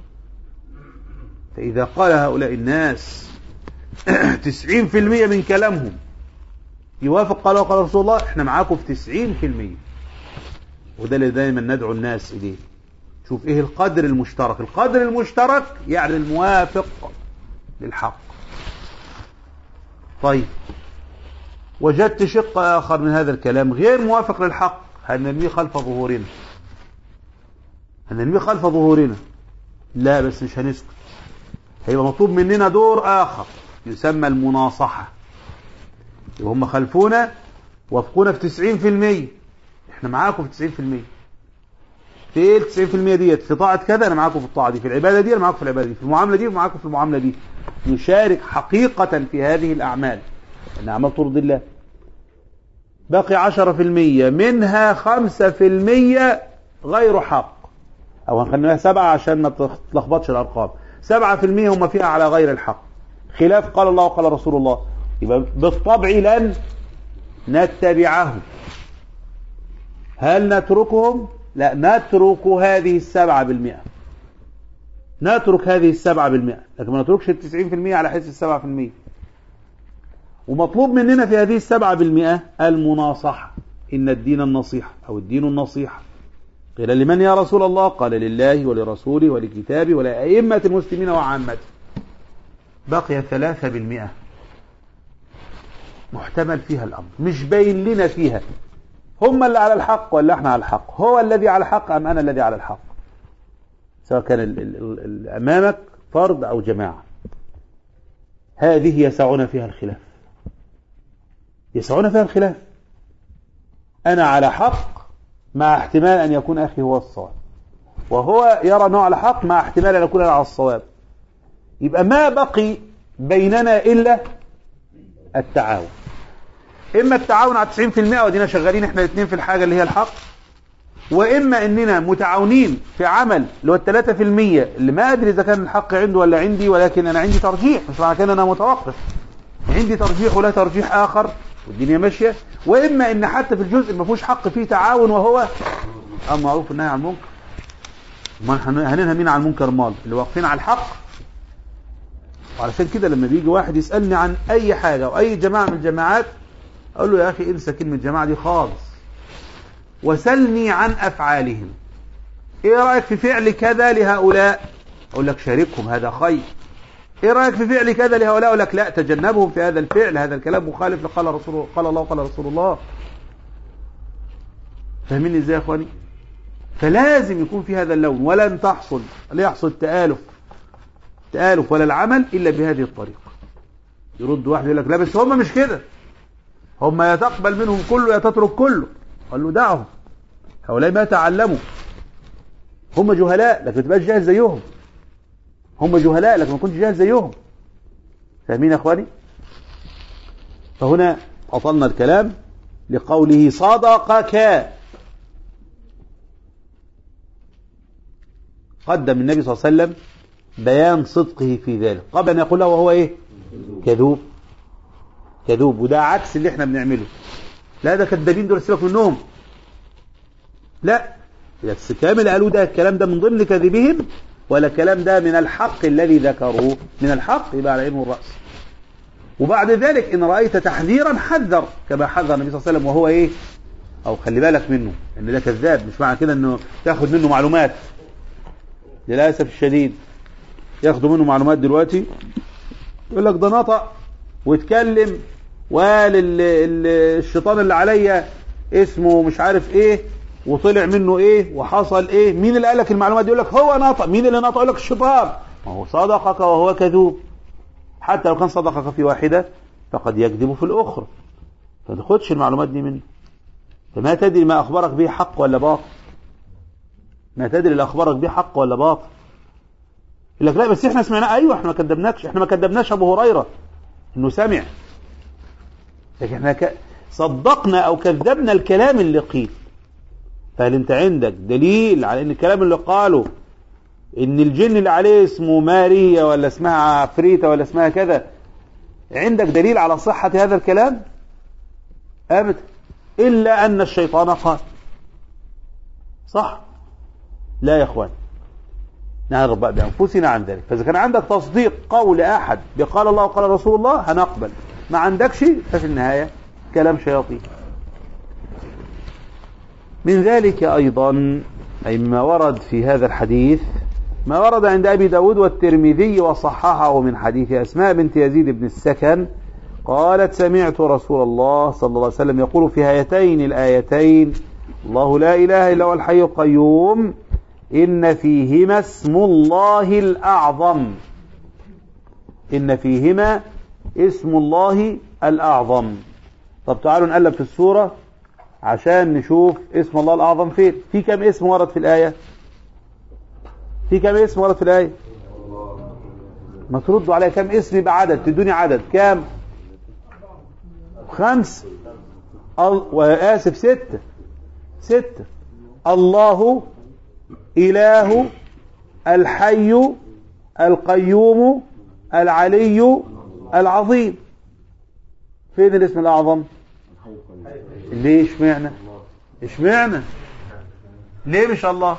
فإذا قال هؤلاء الناس تسعين في المية من كلامهم يوافق قال وقال رسول الله احنا معاكم في تسعين في المية وده اللي دايما ندعو الناس إليه شوف ايه القدر المشترك القدر المشترك يعني الموافق للحق طيب وجدت شق آخر من هذا الكلام غير موافق للحق هنرميه خلف ظهورنا هنرميه خلف ظهورنا لا بس مش هنسكت هيبقى مطلوب مننا دور آخر يسمى المناصحة يبقى هم خلفونا وافقونا في تسعين في المية احنا معاكم في تسعين في المية في ايه التسعين في المية ديت في طاعة كذا انا معاكم في الطاعة دي في العبادة دي انا معاكم في العبادة دي في المعاملة دي معاكم في المعاملة دي نشارك حقيقة في هذه الأعمال أن أعمال ترضي الله بقي عشرة في المية منها خمسة في المية غير حق أو هنخليها سبعة عشان ما تلخبطش الأرقام سبعة في المية هم فيها على غير الحق خلاف قال الله وقال رسول الله يبقى بالطبع لن نتبعهم هل نتركهم لا نترك هذه السبعة بالمئة نترك هذه السبعة بالمئة لكن ما نتركش التسعين في المئة على حيث السبعة في المئة ومطلوب مننا في هذه السبعة بالمئة المناصحة إن الدين النصيحة أو الدين النصيحة قيل لمن يا رسول الله قال لله ولرسوله ولكتابه ولأئمة المسلمين وعامته بقي ثلاثة بالمئة محتمل فيها الأمر مش باين لنا فيها هم اللي على الحق ولا احنا على الحق هو الذي على الحق أم أنا الذي على الحق سواء كان ال ال ال أمامك فرد أو جماعة هذه يسعنا فيها الخلاف يسعنا فيها الخلاف أنا على حق مع احتمال أن يكون أخي هو الصواب وهو يرى أنه على حق مع احتمال أن يكون أنا على الصواب يبقى ما بقي بيننا إلا التعاون إما التعاون على 90% ودينا شغالين إحنا الاثنين في الحاجة اللي هي الحق وإما إننا متعاونين في عمل اللي هو الثلاثة في المية اللي ما أدري إذا كان الحق عنده ولا عندي ولكن أنا عندي ترجيح مش معنى كده أنا متوقف عندي ترجيح ولا ترجيح آخر والدنيا ماشية وإما إن حتى في الجزء ما فيهوش حق فيه تعاون وهو المعروف والنهي عن المنكر ما هننهى مين عن المنكر مال اللي واقفين على الحق وعلشان كده لما بيجي واحد يسألني عن أي حاجة أو أي جماعة من الجماعات أقول له يا أخي انسى كلمة الجماعة دي خالص وسلني عن أفعالهم إيه رأيك في فعل كذا لهؤلاء أقول لك شاركهم هذا خير إيه رأيك في فعل كذا لهؤلاء أقول لك لا تجنبهم في هذا الفعل هذا الكلام مخالف لقال رسول قال الله وقال رسول الله فاهمين ازاي يا اخواني فلازم يكون في هذا اللون ولن تحصل لا يحصل تآلف تآلف ولا العمل إلا بهذه الطريقة يرد واحد يقول لك لا بس هم مش كده هم يا تقبل منهم كله يا تترك كله قال له دعهم هؤلاء ما تعلموا هم جهلاء لكن ما تبقاش جاهل زيهم هم جهلاء لكن ما كنتش جاهل زيهم فاهمين يا اخواني فهنا أطلنا الكلام لقوله صدقك قدم النبي صلى الله عليه وسلم بيان صدقه في ذلك قبل أن يقول له وهو إيه كذوب كذوب وده عكس اللي احنا بنعمله لا ده كذابين دول سيبك منهم لا بس الكلام اللي قالوه ده الكلام ده من ضمن كذبهم ولا الكلام ده من الحق الذي ذكروه من الحق يبقى على عين الرأس وبعد ذلك إن رأيت تحذيرا حذر كما حذر النبي صلى الله عليه وسلم وهو إيه أو خلي بالك منه إن ده كذاب مش معنى كده إنه تاخد منه معلومات للأسف الشديد ياخدوا منه معلومات دلوقتي يقول لك ده نطق واتكلم وقال ال- ال- الشيطان اللي عليا اسمه مش عارف ايه وطلع منه ايه وحصل ايه مين اللي قال لك المعلومات دي يقول لك هو نطق مين اللي نطق يقول لك الشيطان ما هو صدقك وهو كذوب حتى لو كان صدقك في واحدة فقد يكذب في الأخرى ما تاخدش المعلومات دي منه فما تدري ما أخبرك به حق ولا باطل ما تدري اللي أخبرك به حق ولا باطل يقول لك لا بس احنا سمعناه ايوه احنا ما كذبناكش احنا ما كذبناش ابو هريره انه سمع لكن احنا ك... صدقنا او كذبنا الكلام اللي قيل فهل انت عندك دليل على ان الكلام اللي قاله ان الجن اللي عليه اسمه ماريا ولا اسمها عفريتة ولا اسمها كذا عندك دليل على صحة هذا الكلام ابدا الا ان الشيطان قال صح لا يا اخوان نعرف بقى بأنفسنا عن ذلك فإذا كان عندك تصديق قول أحد بقال الله وقال رسول الله هنقبل ما عندكش ففي النهاية كلام شياطين من ذلك أيضا أي ما ورد في هذا الحديث ما ورد عند أبي داود والترمذي وصححه من حديث أسماء بنت يزيد بن السكن قالت سمعت رسول الله صلى الله عليه وسلم يقول في هاتين الآيتين الله لا إله إلا هو الحي القيوم إن فيهما اسم الله الأعظم إن فيهما اسم الله الأعظم طب تعالوا نقلب في السورة عشان نشوف اسم الله الأعظم فين في كم اسم ورد في الآية في كم اسم ورد في الآية ما تردوا عليا كم اسم بعدد تدوني عدد كم خمس ال... وآسف ستة ستة الله إله الحي القيوم العلي العظيم فين الاسم الأعظم ليه اشمعنى اشمعنى ليه مش الله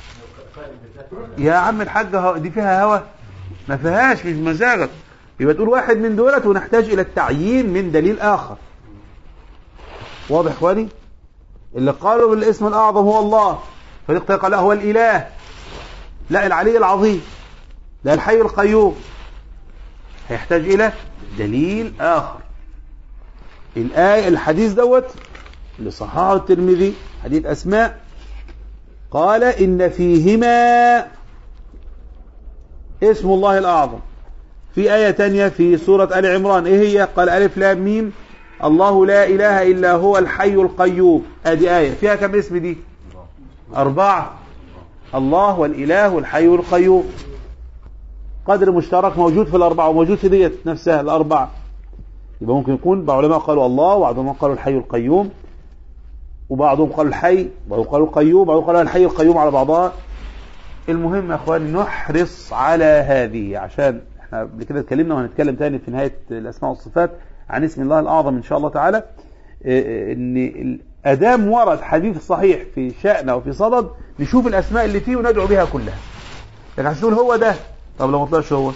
يا عم الحاج هو- دي فيها هوا ما فيهاش مش مزاجك يبقى تقول واحد من دولت ونحتاج إلى التعيين من دليل آخر واضح اخواني اللي قالوا بالاسم الأعظم هو الله فريق قال لا هو الإله لا العلي العظيم لا الحي القيوم هيحتاج إلى دليل آخر الآية الحديث دوت اللي صححه الترمذي حديث أسماء قال إن فيهما اسم الله الأعظم في آية تانية في سورة آل عمران إيه هي قال ألف لام ميم الله لا إله إلا هو الحي القيوم أدي آية فيها كم اسم دي أربعة الله والإله والحي القيوم قدر مشترك موجود في الأربعة وموجود في ديت نفسها الأربعة يبقى ممكن يكون بعض العلماء قالوا الله وبعضهم قالوا الحي القيوم وبعضهم قالوا الحي وبعضهم قالوا القيوم وبعضهم قالوا الحي القيوم على بعضها المهم يا اخوان نحرص على هذه عشان احنا قبل كده اتكلمنا وهنتكلم تاني في نهاية الاسماء والصفات عن اسم الله الاعظم ان شاء الله تعالى اه، ان ادام ورد حديث صحيح في شأن او في صدد نشوف الاسماء اللي فيه وندعو بها كلها لكن عشان تقول هو ده طب لو ما طلعش هو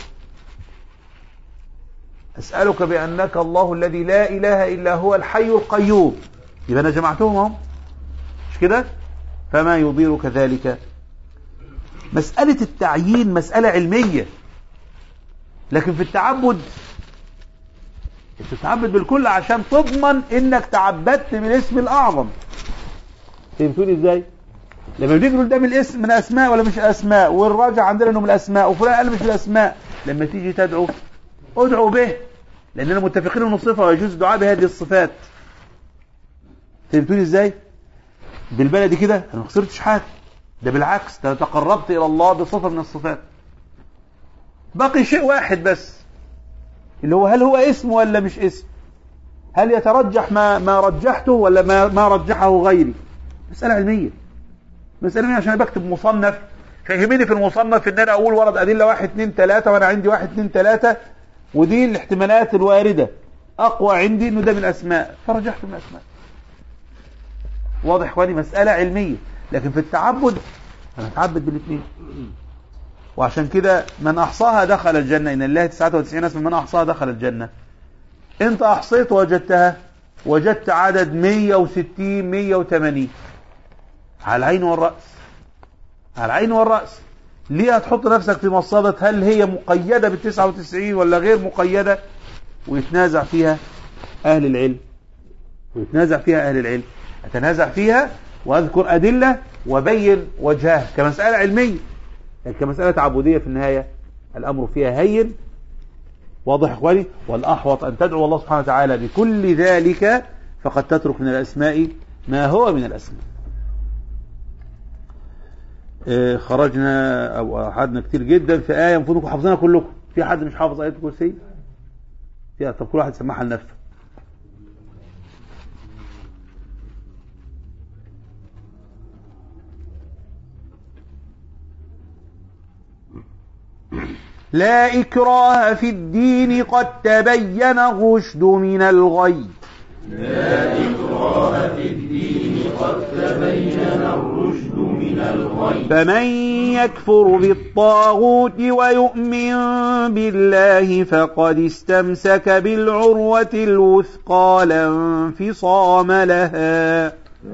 اسالك بانك الله الذي لا اله الا هو الحي القيوم يبقى انا جمعتهم اهو مش كده فما يضيرك ذلك مسألة التعيين مسألة علمية لكن في التعبد انت تتعبد بالكل عشان تضمن انك تعبدت بالاسم الاعظم فهمتوني ازاي لما بنيجي نقول ده من الاسم من اسماء ولا مش اسماء والراجع عندنا انه من الاسماء وفلان قال مش من الاسماء لما تيجي تدعو ادعو به لاننا متفقين انه صفه ويجوز الدعاء بهذه الصفات فهمتوني ازاي بالبلدي كده انا ما خسرتش حاجه ده بالعكس ده تقربت الى الله بصفه من الصفات بقي شيء واحد بس اللي هو هل هو اسم ولا مش اسم هل يترجح ما ما رجحته ولا ما ما رجحه غيري مساله علميه مساله علميه عشان أنا بكتب مصنف فيهمني في المصنف ان انا اقول ورد ادله واحد اثنين ثلاثه وانا عندي واحد اثنين ثلاثه ودي الاحتمالات الوارده اقوى عندي انه ده من الاسماء فرجحت من الاسماء واضح اخواني مساله علميه لكن في التعبد انا اتعبد بالاثنين وعشان كده من احصاها دخل الجنه ان الله 99 اسم من احصاها دخل الجنه انت احصيت وجدتها وجدت عدد 160 180 على العين والراس على العين والراس ليه هتحط نفسك في مصادة هل هي مقيدة بال 99 ولا غير مقيدة ويتنازع فيها أهل العلم ويتنازع فيها أهل العلم أتنازع فيها وأذكر أدلة وبين وجهها كمسألة علمية لكن كمسألة تعبدية في النهاية الأمر فيها هين واضح يا إخواني والأحوط أن تدعو الله سبحانه وتعالى بكل ذلك فقد تترك من الأسماء ما هو من الأسماء آه، خرجنا أو أحدنا كتير جدا في آية المفروض انكم حافظينها كلكم في حد مش حافظ آية الكرسي فيها طب كل واحد سمعها لنفسه لا إكراه في الدين قد تبين الرشد من الغي فمن يكفر بالطاغوت ويؤمن بالله فقد استمسك بالعروة الوثقى لا انفصام لها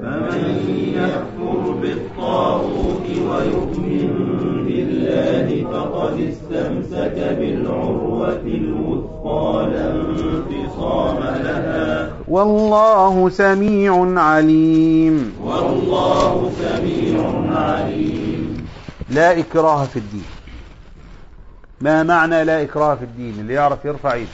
والله سميع عليم والله سميع عليم لا إكراه في الدين ما معنى لا إكراه في الدين اللي يعرف يرفع ايده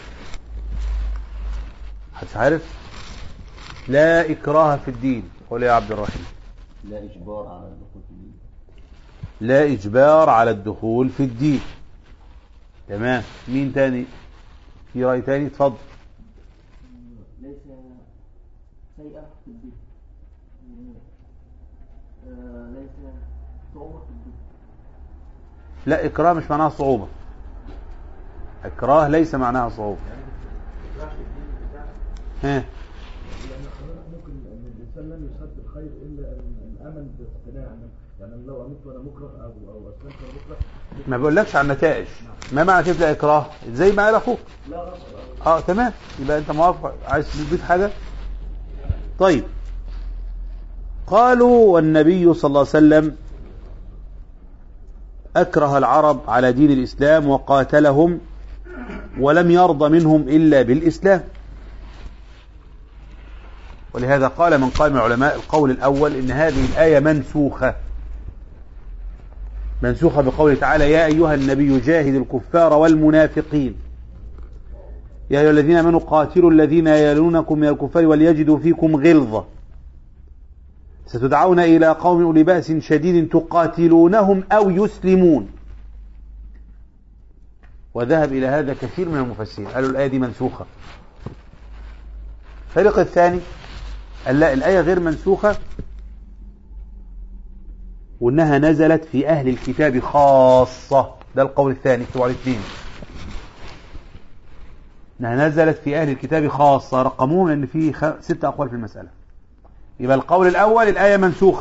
حد عارف لا إكراه في الدين قول يا عبد الرحيم لا إجبار على الدخول في الدين لا إجبار على الدخول في الدين تمام مين تاني في رأي تاني اتفضل ليس سيئة في الدين آه، ليس صعوبة في الدين لا إكراه مش معناها صعوبة إكراه ليس معناها صعوبة ها ممكن ان الانسان لم يصاب بالخير الا ان امن باقتناع يعني لو امنت وانا مكره او او اسلمت وانا مكره ما بقولكش عن نتائج ما معنى كيف لا إكراه زي ما قال أخوك لا غصب اه تمام يبقى انت موافق عايز تضيف حاجة طيب قالوا والنبي صلى الله عليه وسلم أكره العرب على دين الإسلام وقاتلهم ولم يرضى منهم إلا بالإسلام ولهذا قال من قال من العلماء القول الأول إن هذه الآية منسوخة منسوخة بقوله تعالى يا أيها النبي جاهد الكفار والمنافقين يا أيها الذين آمنوا قاتلوا الذين يلونكم من الكفار وليجدوا فيكم غلظة ستدعون إلى قوم أولي بأس شديد تقاتلونهم أو يسلمون وذهب إلى هذا كثير من المفسرين قالوا الآية دي منسوخة الفريق الثاني قال لا الآية غير منسوخة وإنها نزلت في أهل الكتاب خاصة ده القول الثاني اكتبوا على الاثنين إنها نزلت في أهل الكتاب خاصة رقموهم لأن في خ... ست أقوال في المسألة يبقى القول الأول الآية منسوخة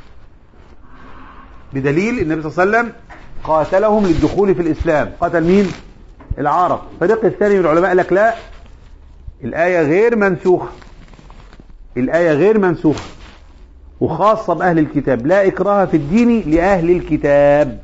بدليل النبي صلى الله عليه وسلم قاتلهم للدخول في الإسلام قتل مين؟ العرب الفريق الثاني من العلماء قال لك لا الآية غير منسوخة الآية غير منسوخة وخاصة بأهل الكتاب لا إكراه في الدين لأهل الكتاب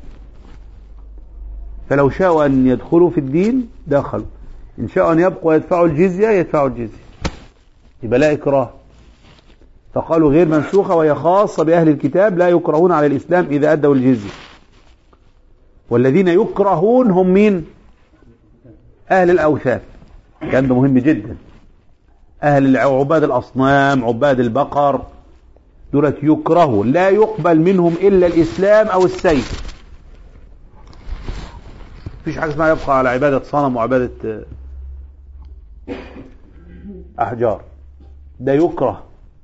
فلو شاءوا أن يدخلوا في الدين دخلوا إن شاءوا أن يبقوا يدفعوا الجزية يدفعوا الجزية يبقى لا إكراه فقالوا غير منسوخة وهي خاصة بأهل الكتاب لا يكرهون على الإسلام إذا أدوا الجزية والذين يكرهون هم مين أهل الأوثان كان ده مهم جدا أهل عباد الأصنام عباد البقر دولت يكرهوا لا يقبل منهم إلا الإسلام أو السيف مفيش حاجة اسمها يبقى على عبادة صنم وعبادة أحجار ده يكره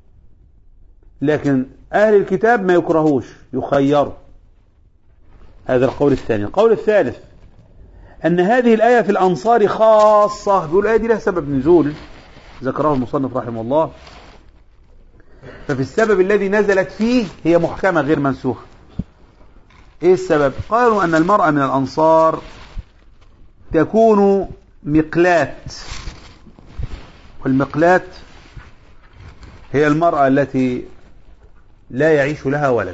لكن أهل الكتاب ما يكرهوش يخيروا هذا القول الثاني القول الثالث أن هذه الآية في الأنصار خاصة بيقول الآية دي لها سبب نزول ذكره المصنف رحمه الله ففي السبب الذي نزلت فيه هي محكمة غير منسوخة ايه السبب قالوا ان المرأة من الانصار تكون مقلات والمقلات هي المرأة التي لا يعيش لها ولد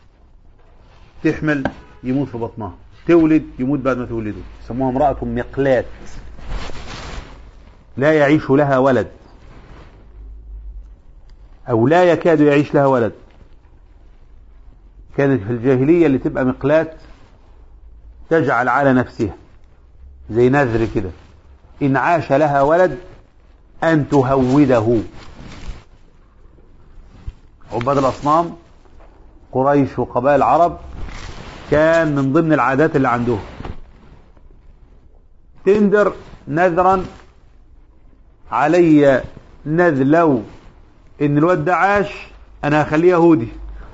تحمل يموت في بطنها تولد يموت بعد ما تولده يسموها امرأة مقلات لا يعيش لها ولد أو لا يكاد يعيش لها ولد كانت في الجاهلية اللي تبقى مقلات تجعل على نفسها زي نذر كده إن عاش لها ولد أن تهوده عباد الأصنام قريش وقبائل العرب كان من ضمن العادات اللي عندهم تندر نذرا علي نذر لو ان الواد ده عاش انا هخليه يهودي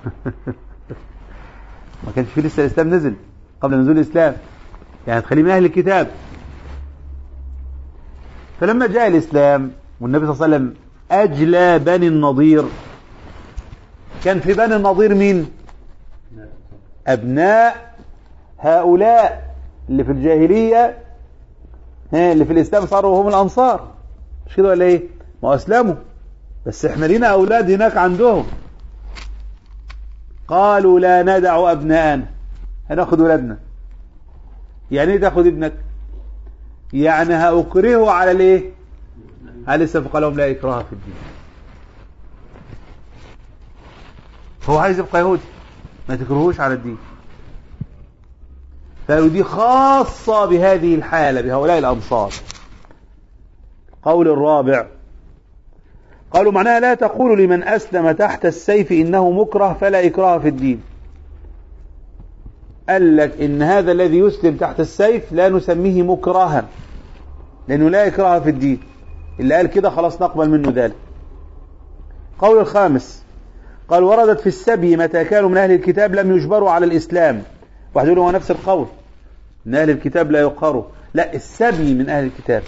ما كانش في لسه الاسلام نزل قبل نزول الاسلام يعني تخليه من اهل الكتاب فلما جاء الاسلام والنبي صلى الله عليه وسلم اجلى بني النضير كان في بني النضير مين ابناء هؤلاء اللي في الجاهليه ها اللي في الاسلام صاروا هم الانصار مش كده ولا ايه ما اسلموا بس احنا لينا اولاد هناك عندهم قالوا لا ندع ابناءنا هناخد ولادنا يعني ايه تاخد ابنك يعني هاكرهه على الايه على السبق لهم لا اكراه في الدين هو عايز يبقى يهودي ما تكرهوش على الدين فقالوا دي خاصة بهذه الحالة بهؤلاء الأنصار القول الرابع قالوا معناها لا تقول لمن أسلم تحت السيف إنه مكره فلا إكراه في الدين قال لك إن هذا الذي يسلم تحت السيف لا نسميه مكرها لأنه لا إكراه في الدين اللي قال كده خلاص نقبل منه ذلك قول الخامس قال وردت في السبي متى كانوا من أهل الكتاب لم يجبروا على الإسلام واحد يقول هو نفس القول من أهل الكتاب لا يقروا لا السبي من أهل الكتاب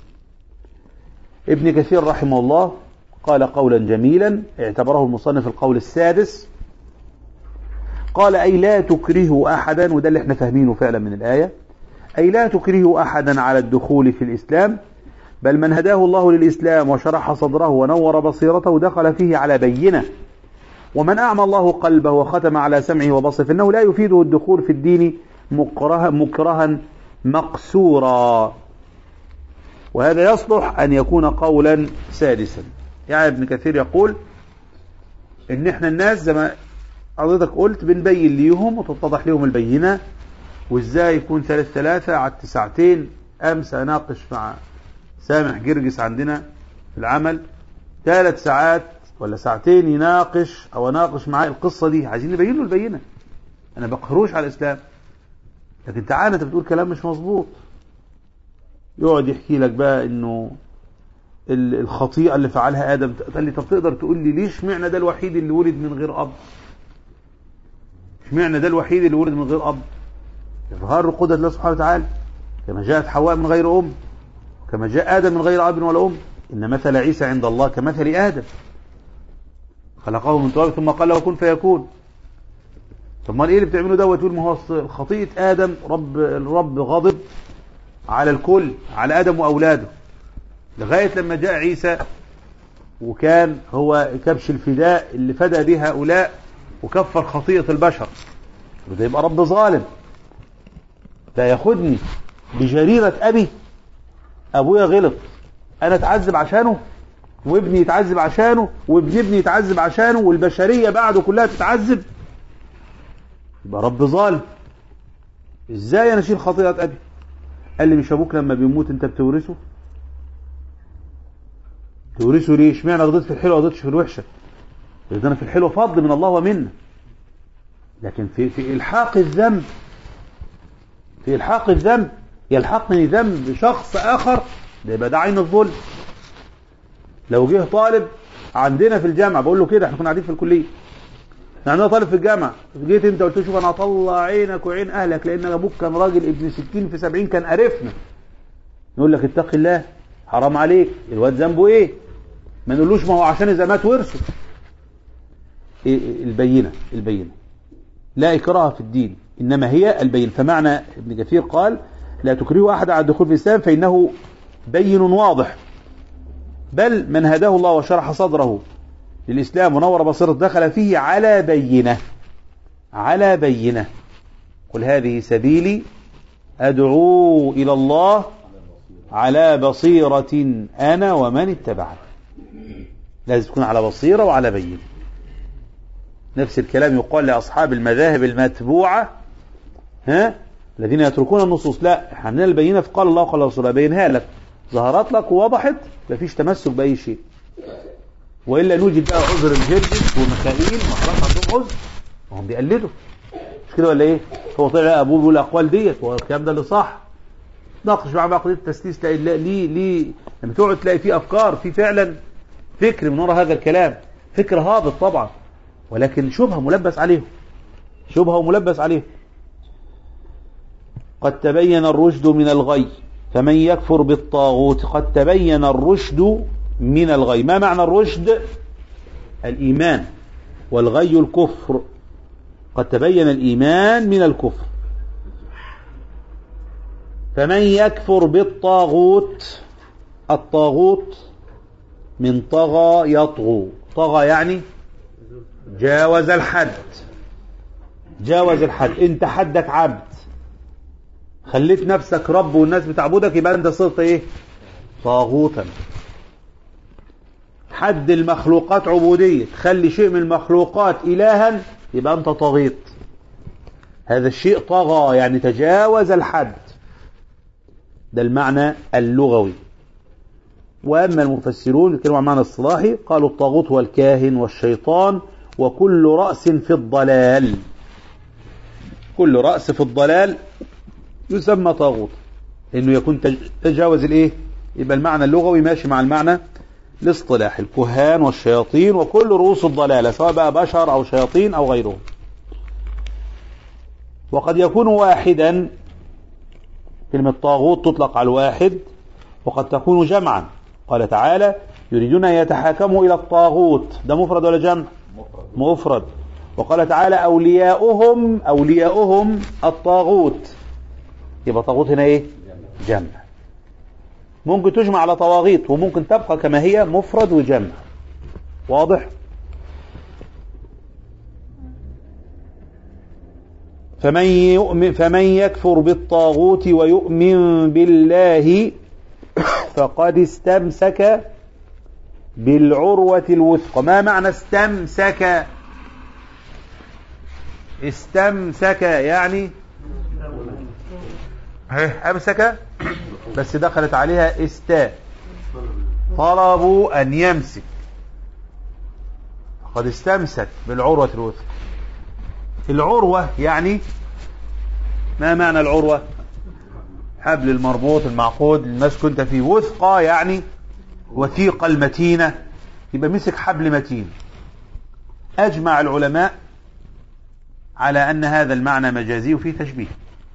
ابن كثير رحمه الله قال قولا جميلا اعتبره المصنف القول السادس قال أي لا تكرهوا أحدا وده اللي احنا فاهمينه فعلا من الآية أي لا تكرهوا أحدا على الدخول في الإسلام بل من هداه الله للإسلام وشرح صدره ونور بصيرته دخل فيه على بينة ومن أعمى الله قلبه وختم على سمعه وبصره فإنه لا يفيده الدخول في الدين مكرها, مكرها مقسورا وهذا يصلح أن يكون قولا سادسا يعني ابن كثير يقول ان احنا الناس زي ما حضرتك قلت بنبين ليهم وتتضح لهم البينة وازاي يكون ثلاث ثلاثة على التسعتين امس اناقش مع سامح جرجس عندنا في العمل ثلاث ساعات ولا ساعتين يناقش او اناقش معاه القصة دي عايزين نبين له البينة انا بقهروش على الاسلام لكن تعالى انت بتقول كلام مش مظبوط يقعد يحكي لك بقى انه ال- الخطيئة اللي فعلها آدم قال لي طب تقدر تقول لي ليش معنى ده الوحيد اللي ولد من غير أب اشمعنى ده الوحيد اللي ولد من غير أب إظهار قدرة الله سبحانه وتعالى كما جاءت حواء من غير أم كما جاء آدم من غير أب ولا أم إن مثل عيسى عند الله كمثل آدم خلقه من تراب ثم قال له كن فيكون طب ما ايه اللي بتعمله دوت تقول ما هو أصل خطيئة آدم رب الرب غضب على الكل على آدم وأولاده لغاية لما جاء عيسى وكان هو كبش الفداء اللي فدى به هؤلاء وكفر خطيئة البشر وده يبقى رب ظالم لا ياخدني بجريرة أبي أبويا غلط أنا أتعذب عشانه وابني يتعذب عشانه وابن ابني يتعذب عشانه والبشرية بعده كلها تتعذب يبقى رب ظالم ازاي انا اشيل خطيئة ابي قال لي مش ابوك لما بيموت انت بتورثه تورثه ليه اشمعنى رضيت في الحلوه رضيتش في الوحشه لان انا في الحلوه فضل من الله ومنه لكن في في الحاق الذنب في الحاق الذنب يلحقني ذنب شخص اخر ده يبقى ده عين الظلم لو جه طالب عندنا في الجامعه بقول له كده احنا كنا قاعدين في الكليه احنا عندنا طالب في الجامعه جيت انت قلت له شوف انا هطلع عينك وعين اهلك لان ابوك كان راجل ابن 60 في 70 كان قرفنا نقول لك اتق الله حرام عليك الواد ذنبه ايه ما نقولوش ما هو عشان اذا مات ورثه إيه إيه البينه البينه لا اكراه في الدين انما هي البين فمعنى ابن كثير قال لا تكرهوا احد على الدخول في الاسلام فانه بين واضح بل من هداه الله وشرح صدره للإسلام ونور بصيرة دخل فيه على بينة على بينة قل هذه سبيلي أدعو إلى الله على بصيرة أنا ومن اتبعني لازم تكون على بصيرة وعلى بينة نفس الكلام يقال لأصحاب المذاهب المتبوعة ها الذين يتركون النصوص لا احنا عندنا البينة في قال الله وقال رسوله بينها لك ظهرت لك ووضحت مفيش تمسك بأي شيء والا نوجد بقى عذر الجرجس وميكائيل وخلاص عندهم عذر وهم بيقلدوا مش كده ولا ايه؟ هو طلع ابوه بيقول الاقوال ديت هو الكلام ده اللي صح ناقش معاه بقى قضيه التسليس تلاقي لا- ليه ليه لما تقعد تلاقي فيه افكار في فعلا فكر من وراء هذا الكلام فكر هابط طبعا ولكن شبهه ملبس عليهم شبهه ملبس عليهم قد تبين الرشد من الغي فمن يكفر بالطاغوت قد تبين الرشد من الغي ما معنى الرشد الإيمان والغي الكفر قد تبين الإيمان من الكفر فمن يكفر بالطاغوت الطاغوت من طغى يطغو طغى يعني جاوز الحد جاوز الحد انت حدك عبد خليت نفسك رب والناس بتعبدك يبقى انت صرت ايه طاغوتا حد المخلوقات عبودية تخلي شيء من المخلوقات إلها يبقى أنت طغيت هذا الشيء طغى يعني تجاوز الحد ده المعنى اللغوي وأما المفسرون يتكلموا عن معنى الصلاحي قالوا الطاغوت هو الكاهن والشيطان وكل رأس في الضلال كل رأس في الضلال يسمى طاغوت انه يكون تج- تجاوز الايه يبقى المعنى اللغوي ماشي مع المعنى الاصطلاحي الكهان والشياطين وكل رؤوس الضلالة سواء بقى بشر او شياطين او غيرهم وقد يكون واحدا كلمة طاغوت تطلق على الواحد وقد تكون جمعا قال تعالى يريدون أن يتحاكموا إلى الطاغوت ده مفرد ولا جمع مفرد وقال تعالى أولياؤهم أولياؤهم الطاغوت يبقى طاغوت هنا ايه جمع ممكن تجمع على طواغيت وممكن تبقى كما هي مفرد وجمع واضح فمن يؤمن فمن يكفر بالطاغوت ويؤمن بالله فقد استمسك بالعروة الوثقى ما معنى استمسك استمسك يعني ها، أمسك بس دخلت عليها استاء طلبوا أن يمسك قد استمسك بالعروة الوثقى العروة يعني ما معنى العروة حبل المربوط المعقود المسك انت فيه وثقى يعني وثيقة المتينة يبقى مسك حبل متين أجمع العلماء على أن هذا المعنى مجازي وفيه تشبيه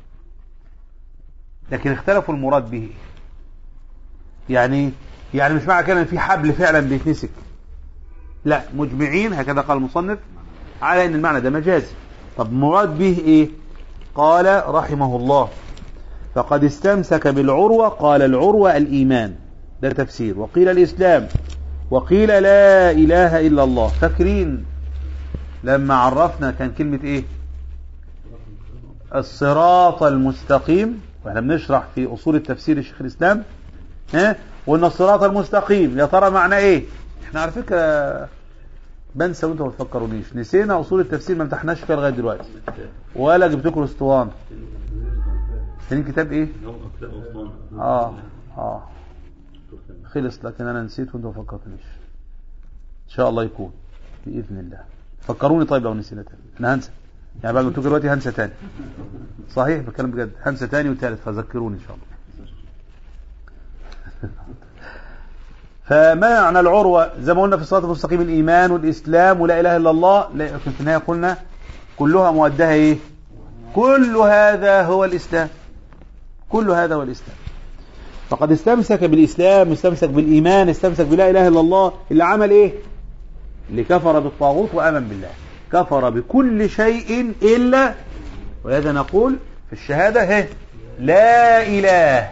لكن اختلفوا المراد به يعني يعني مش معنى كده ان في حبل فعلا بيتمسك لا مجمعين هكذا قال المصنف على ان المعنى ده مجازي طب مراد به ايه قال رحمه الله فقد استمسك بالعروة قال العروة الإيمان ده تفسير وقيل الإسلام وقيل لا إله إلا الله فاكرين لما عرفنا كان كلمة إيه الصراط المستقيم واحنا بنشرح في أصول التفسير الشيخ الإسلام ها وإن الصراط المستقيم يا ترى معنى إيه احنا على فكرة بنسى وانتوا ما تفكرونيش نسينا أصول التفسير ما امتحناش فيها لغاية دلوقتي ولا جبت لكم الاسطوانة تاني كتاب ايه اه اه خلص لكن انا نسيت وانتوا ما فكرتنيش ان شاء الله يكون باذن الله فكروني طيب لو نسينا تاني انا هنسى يعني بعد ما تقول دلوقتي هنسى تاني صحيح بتكلم بجد هنسى تاني وتالت فذكروني ان شاء الله فما معنى العروة زي ما قلنا في الصراط المستقيم الإيمان والإسلام ولا إله إلا الله لكن في النهاية قلنا كلها مؤدها إيه كل هذا هو الإسلام كل هذا هو الإسلام فقد استمسك بالإسلام استمسك بالإيمان استمسك بلا إله إلا الله اللي عمل إيه اللي كفر بالطاغوت وآمن بالله كفر بكل شيء إلا ولهذا نقول في الشهادة هي لا إله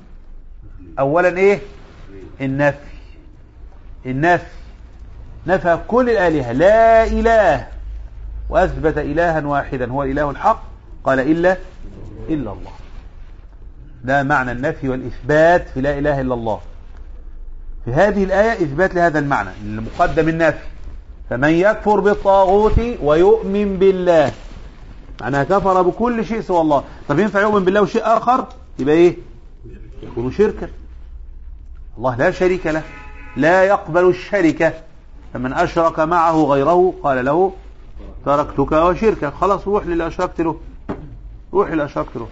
أولا إيه النفي النفي نفى كل الآلهة لا إله وأثبت إلها واحدا هو الإله الحق قال إلا إلا الله ده معنى النفي والإثبات في لا إله إلا الله في هذه الآية إثبات لهذا المعنى المقدم النفي فمن يكفر بالطاغوت ويؤمن بالله معناها كفر بكل شيء سوى الله طب ينفع يؤمن بالله وشيء آخر يبقى إيه يكون شركا الله لا شريك له لا يقبل الشركة فمن أشرك معه غيره قال له تركتك وشركك خلاص روح للي أشركت له روح للي أشركت له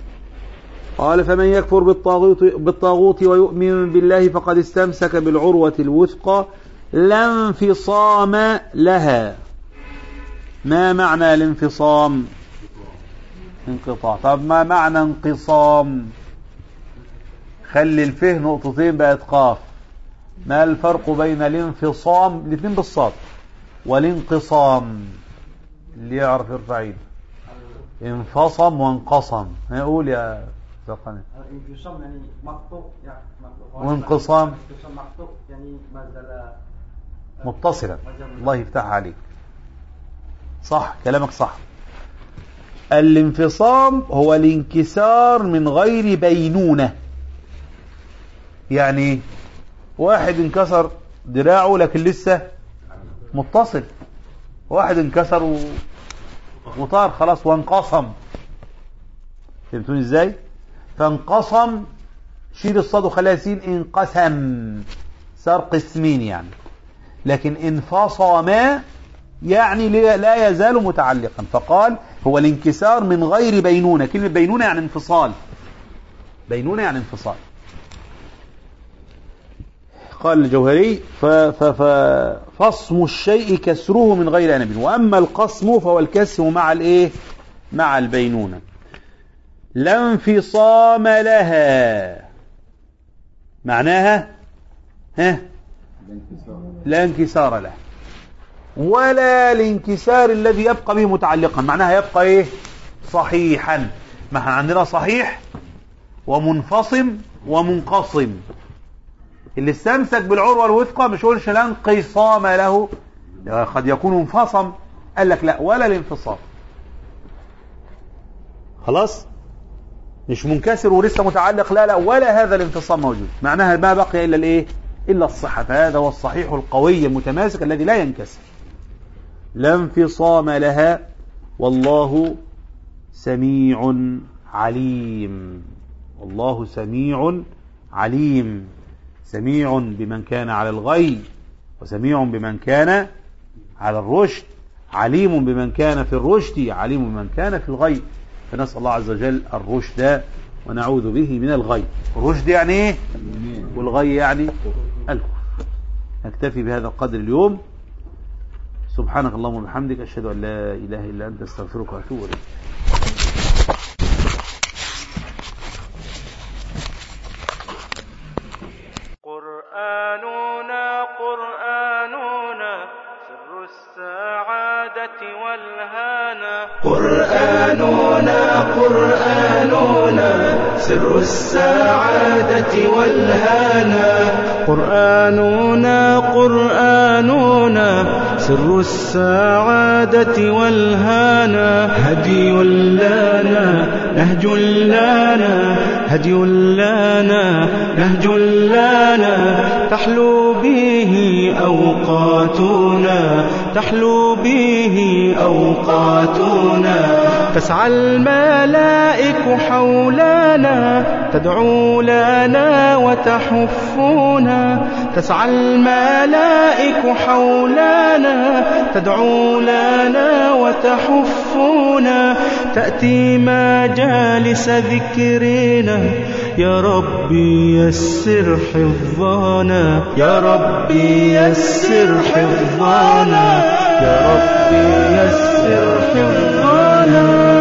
قال فمن يكفر بالطاغوت, بالطاغوت ويؤمن بالله فقد استمسك بالعروة الوثقى لا انفصام لها ما معنى الانفصام انقطاع طب ما معنى انقصام خلي الفه نقطتين بقت قاف ما الفرق بين الانفصام الاثنين بالصاد والانقصام اللي يعرف يرفع ايده انفصم وانقصم هيقول يا زقني انفصام يعني مقطوع يعني مقطوع وانقصام؟ انفصام مقطوع يعني ما زال متصلا الله يفتح عليك صح كلامك صح الانفصام هو الانكسار من غير بينونة يعني واحد انكسر دراعه لكن لسه متصل واحد انكسر و... وطار خلاص وانقصم فهمتوني ازاي فانقصم شيل الصاد وخليها سين انقسم صار قسمين يعني لكن انفصم يعني لا يزال متعلقا فقال هو الانكسار من غير بينونة كلمة بينونة يعني انفصال بينونة يعني انفصال قال الجوهري ف- ف- ف- فصم الشيء كسره من غير أنب وأما القسم فهو الكسر مع الإيه مع البينونة لا انفصام لها معناها ها لا انكسار له ولا الانكسار الذي يبقى به متعلقا معناها يبقى ايه صحيحا ما احنا عندنا صحيح ومنفصم ومنقصم اللي استمسك بالعروة الوثقى مش قولش لا انقصام له قد يكون انفصم قال لك لا ولا الانفصام خلاص مش منكسر ولسه متعلق لا لا ولا هذا الانفصام موجود معناها ما بقي الا الايه الا الصحة فهذا هو الصحيح القوي المتماسك الذي لا ينكسر لا انفصام لها والله سميع عليم والله سميع عليم سميع بمن كان على الغي وسميع بمن كان على الرشد عليم بمن كان في الرشد عليم بمن كان في الغي فنسأل الله عز وجل الرشد ونعوذ به من الغي الرشد يعني ايه والغي يعني الكفر نكتفي بهذا القدر اليوم سبحانك اللهم وبحمدك أشهد أن لا إله إلا أنت استغفرك وأتوب إليك قرآننا قرآننا سر السعادة والهانا قرآننا قرآننا سر السعادة والهانا قرآننا قرآننا سر السعادة والهانا هدي لنا نهج لنا هدي لنا نهج لنا تحلو به أوقاتنا تحلو به أوقاتنا تسعى الملائك حولنا تدعو لنا وتحفنا تسعى الملائك حولنا تدعو لنا وتحفنا تأتي مجالس ذكرنا يا ربي يسر حفظنا يا ربي يسر حفظنا يا ربي يسر حفظنا